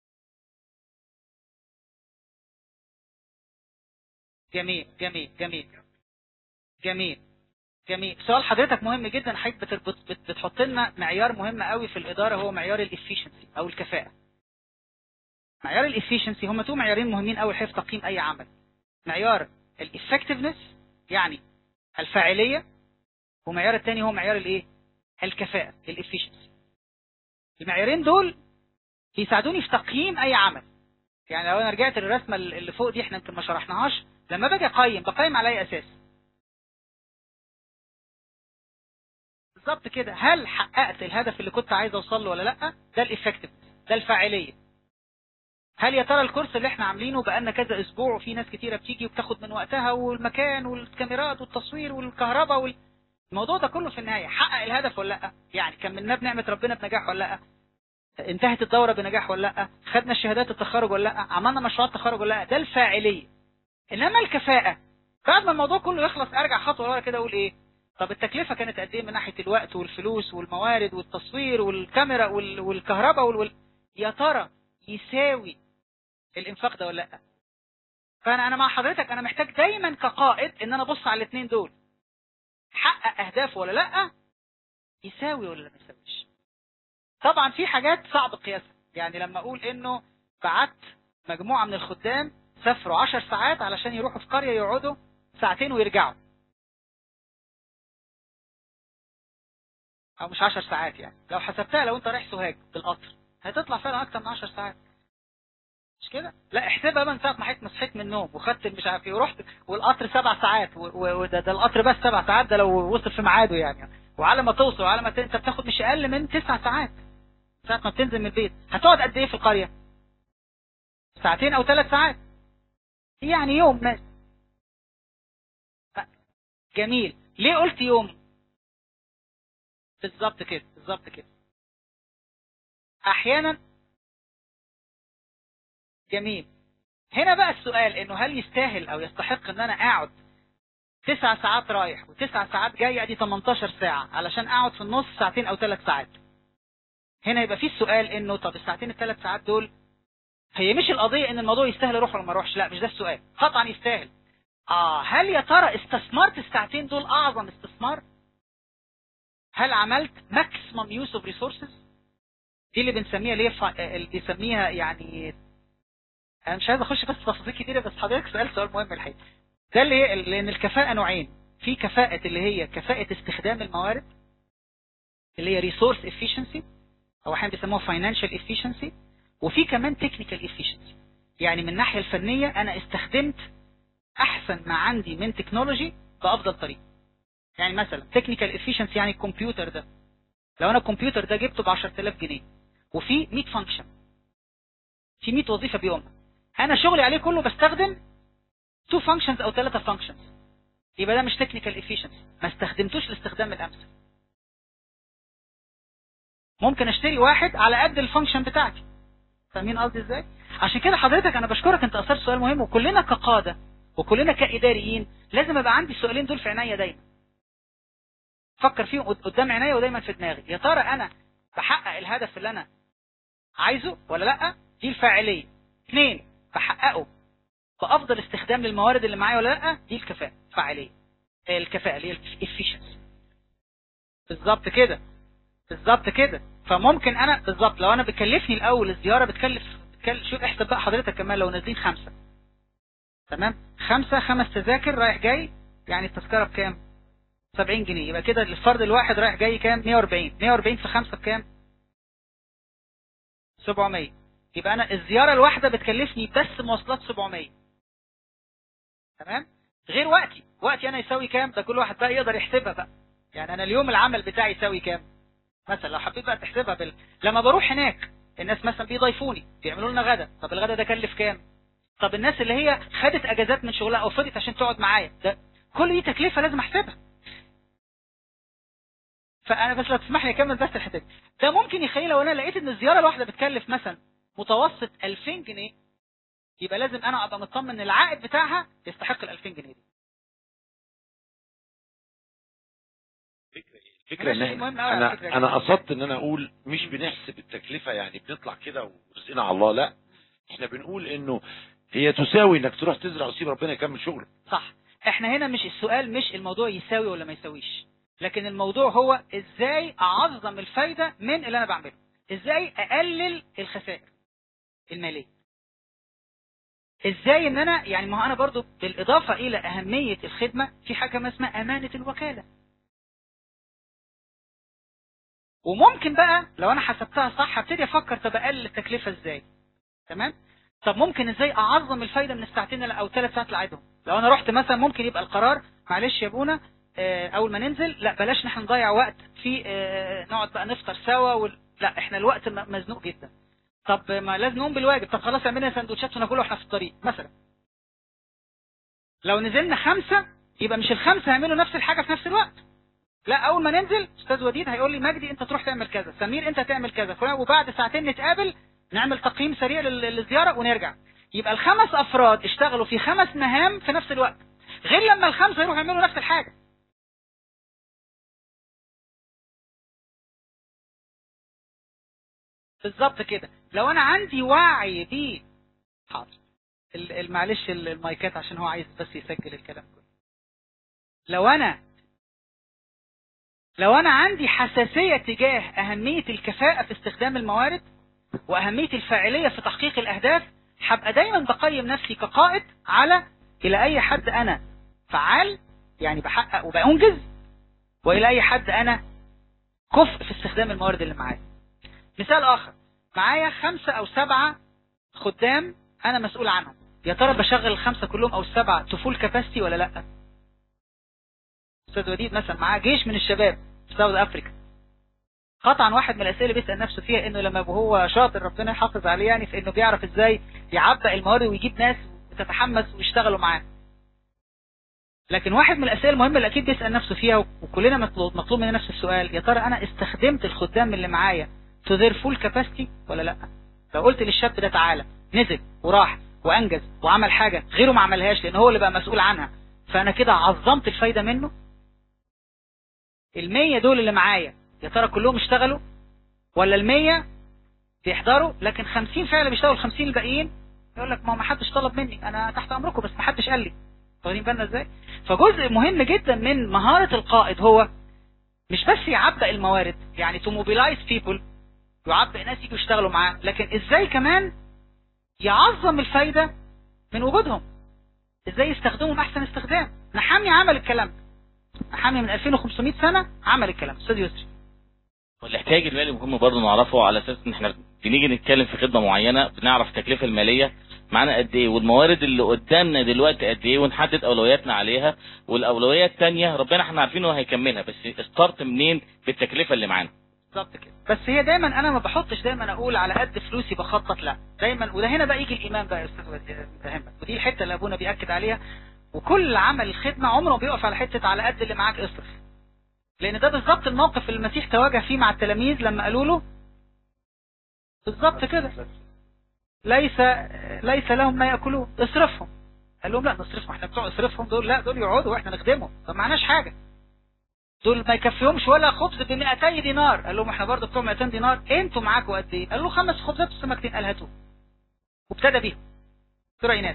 جميل جميل جميل جميل جميل سؤال حضرتك مهم جدا حضرتك بتربط بت- بتحط لنا معيار مهم قوي في الاداره هو معيار الافيشنسي او الكفاءه معيار الافيشنسي هم تو معيارين مهمين قوي في تقييم اي عمل معيار الافكتفنس يعني الفاعليه ومعيار الثاني هو معيار الايه الكفاءه الافيشنسي المعيارين دول بيساعدوني في تقييم اي عمل يعني لو انا رجعت للرسمه اللي فوق دي احنا يمكن ما شرحناهاش لما باجي اقيم بقيم على اي اساس بالظبط كده هل حققت الهدف اللي كنت عايز اوصل له ولا لا ده الافكتيف ده الفاعليه هل يا ترى الكورس اللي احنا عاملينه بقالنا كذا اسبوع وفي ناس كتيره بتيجي وبتاخد من وقتها والمكان والكاميرات والتصوير والكهرباء وال... الموضوع ده كله في النهايه حقق الهدف ولا لا يعني كملناه بنعمه ربنا بنجاح ولا لا انتهت الدوره بنجاح ولا لا خدنا الشهادات التخرج ولا لا عملنا مشروعات تخرج ولا لا ده الفاعليه انما الكفاءه بعد ما الموضوع كله يخلص ارجع خطوه ورا كده اقول ايه طب التكلفه كانت قد ايه من ناحيه الوقت والفلوس والموارد والتصوير والكاميرا وال... والكهرباء وال... وال... يا ترى يساوي الانفاق ده ولا لا فانا انا مع حضرتك انا محتاج دايما كقائد ان انا ابص على الاثنين دول حقق اهدافه ولا لا يساوي ولا ما يساويش طبعا في حاجات صعب قياسها يعني لما اقول انه بعت مجموعه من الخدام سافروا عشر ساعات علشان يروحوا في قريه يقعدوا ساعتين ويرجعوا او مش 10 ساعات يعني لو حسبتها لو انت رايح سوهاج بالقطر هتطلع فعلا اكتر من 10 ساعات مش كده لا احسبها بقى من ساعه ما حضرتك صحيت من النوم وخدت مش عارف ايه ورحت والقطر سبع ساعات و- و- وده ده القطر بس سبع ساعات ده لو وصل في ميعاده يعني وعلى ما توصل وعلى ما ت- انت بتاخد مش اقل من تسع ساعات ساعة ما بتنزل من البيت هتقعد قد ايه في القرية ساعتين او ثلاث ساعات يعني يوم بس جميل ليه قلت يوم بالظبط كده بالظبط كده احيانا جميل هنا بقى السؤال انه هل يستاهل او يستحق ان انا اقعد تسع ساعات رايح وتسع ساعات جاي ادي 18 ساعة علشان اقعد في النص ساعتين او ثلاث ساعات هنا يبقى في السؤال انه طب الساعتين الثلاث ساعات دول هي مش القضية ان الموضوع يستاهل اروح ولا ما اروحش لا مش ده السؤال قطعا يستاهل اه هل يا ترى استثمرت الساعتين دول اعظم استثمار هل عملت ماكسيمم يوز اوف ريسورسز دي اللي بنسميها اللي هي فا- اللي بيسميها يعني انا مش عايز اخش بس في تفاصيل كتيره بس حضرتك سألت سؤال مهم الحقيقه ده اللي هي لان الكفاءه نوعين في كفاءه اللي هي كفاءه استخدام الموارد اللي هي ريسورس efficiency او احيانا بيسموها financial efficiency وفي كمان technical efficiency يعني من الناحيه الفنيه انا استخدمت احسن ما عندي من تكنولوجي بافضل طريقه يعني مثلا technical efficiency يعني الكمبيوتر ده لو انا الكمبيوتر ده جبته ب 10000 جنيه وفي 100 فانكشن في 100 وظيفه بيقومها انا شغلي عليه كله بستخدم 2 فانكشنز او 3 فانكشنز يبقى ده مش تكنيكال efficiency ما استخدمتوش الاستخدام الامثل ممكن اشتري واحد على قد الفانكشن بتاعتي فاهمين قصدي ازاي عشان كده حضرتك انا بشكرك انت اثرت سؤال مهم وكلنا كقاده وكلنا كاداريين لازم ابقى عندي السؤالين دول في عينيا دايما فكر فيهم قد- قدام عينيا ودايما في دماغي يا ترى انا بحقق الهدف اللي انا عايزه ولا لا دي الفاعليه اثنين بحققه بافضل استخدام للموارد اللي معايا ولا لا دي الكفاءه فاعليه آه، الكفاءه اللي هي الافيشنسي بالظبط كده بالظبط كده فممكن انا بالظبط لو انا بكلفني الاول الزياره بتكلف بتكلف شوف احسب بقى حضرتك كمان لو نازلين خمسه تمام خمسه خمس تذاكر رايح جاي يعني التذكره بكام 70 جنيه يبقى كده الفرد الواحد رايح جاي كام 140 140 في خمسه بكام 700 يبقى انا الزياره الواحده بتكلفني بس مواصلات 700 تمام غير وقتي وقتي انا يساوي كام ده كل واحد بقى يقدر يحسبها بقى يعني انا اليوم العمل بتاعي يساوي كام مثلا لو حبيت بقى تحسبها بال... لما بروح هناك الناس مثلا بيضيفوني بيعملوا لنا غدا طب الغدا ده كلف كام طب الناس اللي هي خدت اجازات من شغلها او فضت عشان تقعد معايا ده كل دي تكلفه لازم احسبها فانا بس لو تسمح لي اكمل بس الحته دي ده ممكن يخليني لو انا لقيت ان الزياره الواحده بتكلف مثلا متوسط 2000 جنيه يبقى لازم انا ابقى مطمن ان العائد بتاعها يستحق ال 2000 جنيه دي الفكرة ان ماشي، احنا مهم أوي على انا فكرة انا قصدت ان انا اقول مش بنحسب التكلفة يعني بنطلع كده ورزقنا على الله لا احنا بنقول انه هي تساوي انك تروح تزرع وتسيب ربنا يكمل شغله صح احنا هنا مش السؤال مش الموضوع يساوي ولا ما يساويش لكن الموضوع هو ازاي اعظم الفايدة من اللي انا بعمله ازاي اقلل الخسائر المالية ازاي ان انا يعني ما هو انا برضو بالاضافة الى اهمية الخدمة في حاجة ما اسمها امانة الوكالة وممكن بقى لو انا حسبتها صح هبتدي افكر طب اقلل التكلفة ازاي تمام طب ممكن ازاي اعظم الفايدة من الساعتين او ثلاث ساعات اللي قاعدهم لو انا رحت مثلا ممكن يبقى القرار معلش يا ابونا آه، اول ما ننزل لا بلاش نحن نضيع وقت في آه، نقعد بقى نفطر سوا وال... لا احنا الوقت م- مزنوق جدا طب ما لازم نقوم بالواجب طب خلاص اعملنا سندوتشات وناكلها واحنا في الطريق مثلا لو نزلنا خمسة يبقى مش الخمسة هيعملوا نفس الحاجة في نفس الوقت لا اول ما ننزل استاذ وديد هيقول لي مجدي انت تروح تعمل كذا سمير انت تعمل كذا فلان وبعد ساعتين نتقابل نعمل تقييم سريع لل- للزيارة ونرجع يبقى الخمس افراد اشتغلوا في خمس مهام في نفس الوقت غير لما الخمسة يروحوا يعملوا نفس الحاجة بالظبط كده لو انا عندي وعي ب حاضر ال- ال- معلش ال- المايكات عشان هو عايز بس يسجل الكلام كله لو انا لو انا عندي حساسية تجاه اهمية الكفاءة في استخدام الموارد واهمية الفاعلية في تحقيق الاهداف هبقى دايما بقيم نفسي كقائد على الى اي حد انا فعال يعني بحقق وبأنجز والى اي حد انا كفء في استخدام الموارد اللي معايا مثال اخر معايا خمسة او سبعة خدام انا مسؤول عنهم يا ترى بشغل الخمسة كلهم او السبعة تفول كاباسيتي ولا لا استاذ وديد مثلا معاه جيش من الشباب في ساوث افريكا قطعا واحد من الاسئله اللي بيسال نفسه فيها انه لما هو شاطر ربنا يحافظ عليه يعني في انه بيعرف ازاي يعبأ الموارد ويجيب ناس وتتحمس ويشتغلوا معاه لكن واحد من الاسئله المهمه اللي اكيد بيسال نفسه فيها وكلنا مطلوب مطلوب مننا نفس السؤال يا ترى انا استخدمت الخدام اللي معايا تو ذير فول كاباسيتي ولا لا لو قلت للشاب ده تعالى نزل وراح وانجز وعمل حاجه غيره ما عملهاش لان هو اللي بقى مسؤول عنها فانا كده عظمت الفايده منه المية دول اللي معايا يا ترى كلهم اشتغلوا ولا المية بيحضروا لكن خمسين فعلا بيشتغلوا الخمسين الباقيين يقول لك ما هو ما حدش طلب مني انا تحت امركم بس ما حدش قال لي واخدين بالنا ازاي فجزء مهم جدا من مهارة القائد هو مش بس يعبئ الموارد يعني to mobilize people يعبئ ناس يجوا يشتغلوا معاه لكن ازاي كمان يعظم الفايدة من وجودهم ازاي يستخدمهم احسن استخدام نحامي عمل الكلام ده نحامي من 2500 سنة عمل الكلام استاذ يسري والاحتياج المالي مهم برضه نعرفه على اساس ان احنا بنيجي نتكلم في خدمه معينه بنعرف التكلفه الماليه معانا قد ايه والموارد اللي قدامنا دلوقتي قد ايه ونحدد اولوياتنا عليها والاولويه الثانيه ربنا احنا عارفين انه هيكملها بس ستارت منين بالتكلفه اللي معانا بالظبط كده بس هي دايما انا ما بحطش دايما اقول على قد فلوسي بخطط لا دايما وده هنا بقى يجي الايمان بقى يا استاذ ابراهيم ودي الحته اللي ابونا بياكد عليها وكل عمل الخدمه عمره ما بيقف على حته على قد اللي معاك اصرف لان ده بالظبط الموقف اللي المسيح تواجه فيه مع التلاميذ لما قالوا له بالظبط كده ليس ليس لهم ما ياكلون اصرفهم قال لهم لا نصرفهم احنا بتوع اصرفهم دول لا دول يقعدوا واحنا نخدمهم طب معناش حاجه دول ما يكفيهمش ولا خبز ب 200 دينار قال لهم احنا برضه بتوع 200 دينار انتوا معاكم قد ايه قال له خمس خبزات وسمكتين قال هاتوه وابتدى بيهم ترى ايناس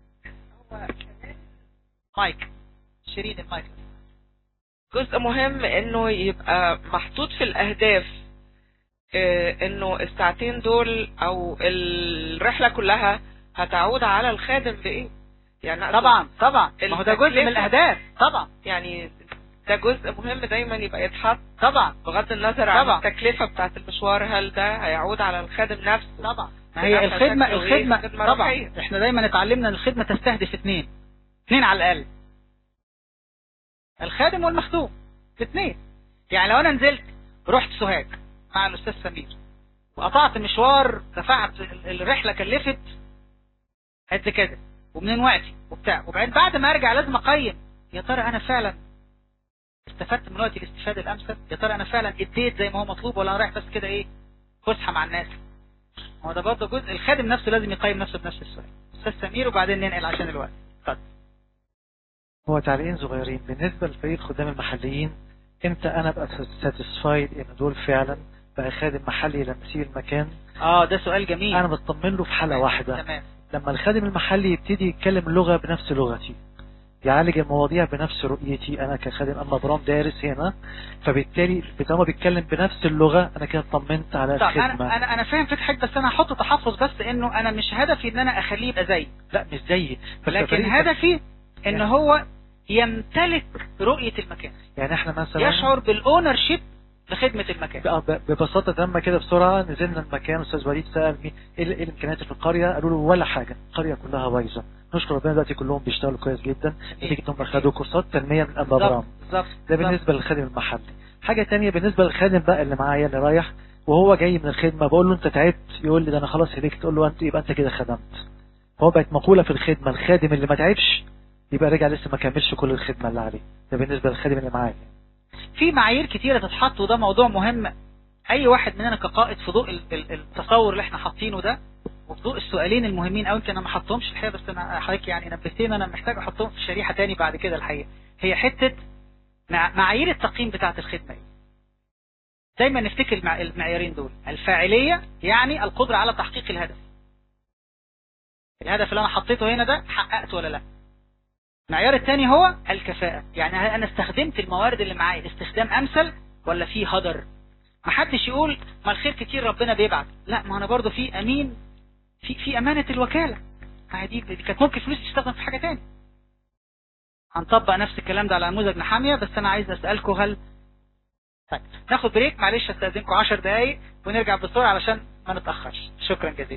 مايك شيرين المايك جزء مهم انه يبقى محطوط في الاهداف اه انه الساعتين دول او الرحلة كلها هتعود على الخادم بايه يعني طبعا طبعا ما هو ده جزء من التكلفة- الاهداف طبعا يعني ده جزء مهم دايما يبقى يتحط طبعا بغض النظر عن طبعا. التكلفة بتاعت المشوار هل ده هيعود على الخادم نفسه طبعا ما هي بنفع الخدمة شكله إيه؟ الخدمة خدمة طبعا روحية. احنا دايما اتعلمنا ان الخدمة تستهدف اثنين اثنين على الاقل الخادم والمخدوم اثنين يعني لو انا نزلت رحت سوهاج مع الاستاذ سمير وقطعت مشوار دفعت ال- الرحلة كلفت قد كده ومنين وقتي وبتاع وبعدين بعد ما ارجع لازم اقيم يا ترى انا فعلا استفدت من وقتي الاستفادة الامثل يا ترى انا فعلا اديت زي ما هو مطلوب ولا انا رايح بس كده ايه فسحة مع الناس هو ده برضه جزء الخادم نفسه لازم يقيم نفسه بنفس السؤال استاذ سمير وبعدين ننقل عشان الوقت اتفضل هو تعليقين صغيرين بالنسبة لفريق الخدام المحليين امتى انا ابقى ساتيسفايد ان دول فعلا بقى خادم محلي لما اسيب المكان اه ده سؤال جميل انا بطمن له في حالة واحدة تمام لما الخادم المحلي يبتدي يتكلم اللغة بنفس لغتي يعالج المواضيع بنفس رؤيتي انا كخادم اما برام دارس هنا فبالتالي طالما بيتكلم بنفس اللغة انا كده طمنت على طب الخدمة انا انا انا فاهم فكرة حاجة بس انا هحط تحفظ بس انه انا مش هدفي ان انا اخليه يبقى زيي لا مش زيي بس لكن فريق- هدفي ان هو يمتلك رؤية المكان يعني احنا مثلا يشعر بالاونر شيب لخدمة المكان بقى ب- ببساطة تامة كده بسرعة نزلنا المكان أستاذ وليد سأل مين إيه ال- إيه الإمكانيات اللي في القرية قالوا له ولا حاجة القرية كلها بايظة نشكر ربنا دلوقتي كلهم بيشتغلوا كويس جدا نتيجة إنهم خدوا كورسات تنمية من أبا برام بالظبط ده بالنسبة للخادم المحلي حاجة تانية بالنسبة للخادم بقى اللي معايا اللي رايح وهو جاي من الخدمة بقول له أنت تعبت يقول لي ده أنا خلاص هديك تقول له أنت يبقى أنت كده خدمت هو بقت مقولة في الخدمة الخادم اللي ما تعبش يبقى رجع لسه ما كملش كل الخدمة اللي عليه ده بالنسبة للخادم اللي معايا في معايير كتيرة تتحط وده موضوع مهم اي واحد مننا كقائد في ضوء ال- ال- التصور اللي احنا حاطينه ده وفي ضوء السؤالين المهمين قوي يمكن انا ما حطهمش الحقيقه بس انا حضرتك يعني نبهتني انا محتاج احطهم في شريحه تاني بعد كده الحقيقه هي حته مع- معايير التقييم بتاعه الخدمه ايه دايما نفتكر المع- المعيارين دول الفاعليه يعني القدره على تحقيق الهدف الهدف اللي انا حطيته هنا ده حققت ولا لا المعيار الثاني هو الكفاءة يعني هل انا استخدمت الموارد اللي معايا استخدام امثل ولا في هدر ما حدش يقول ما الخير كتير ربنا بيبعت لا ما انا برضو في امين في في امانة الوكالة ما هي دي دي كانت ممكن فلوس تستخدم في حاجة تاني هنطبق نفس الكلام ده على نموذج نحامية بس انا عايز اسألكم هل طيب ناخد بريك معلش استاذنكم 10 دقايق ونرجع بسرعه علشان ما نتاخرش شكرا جزيلا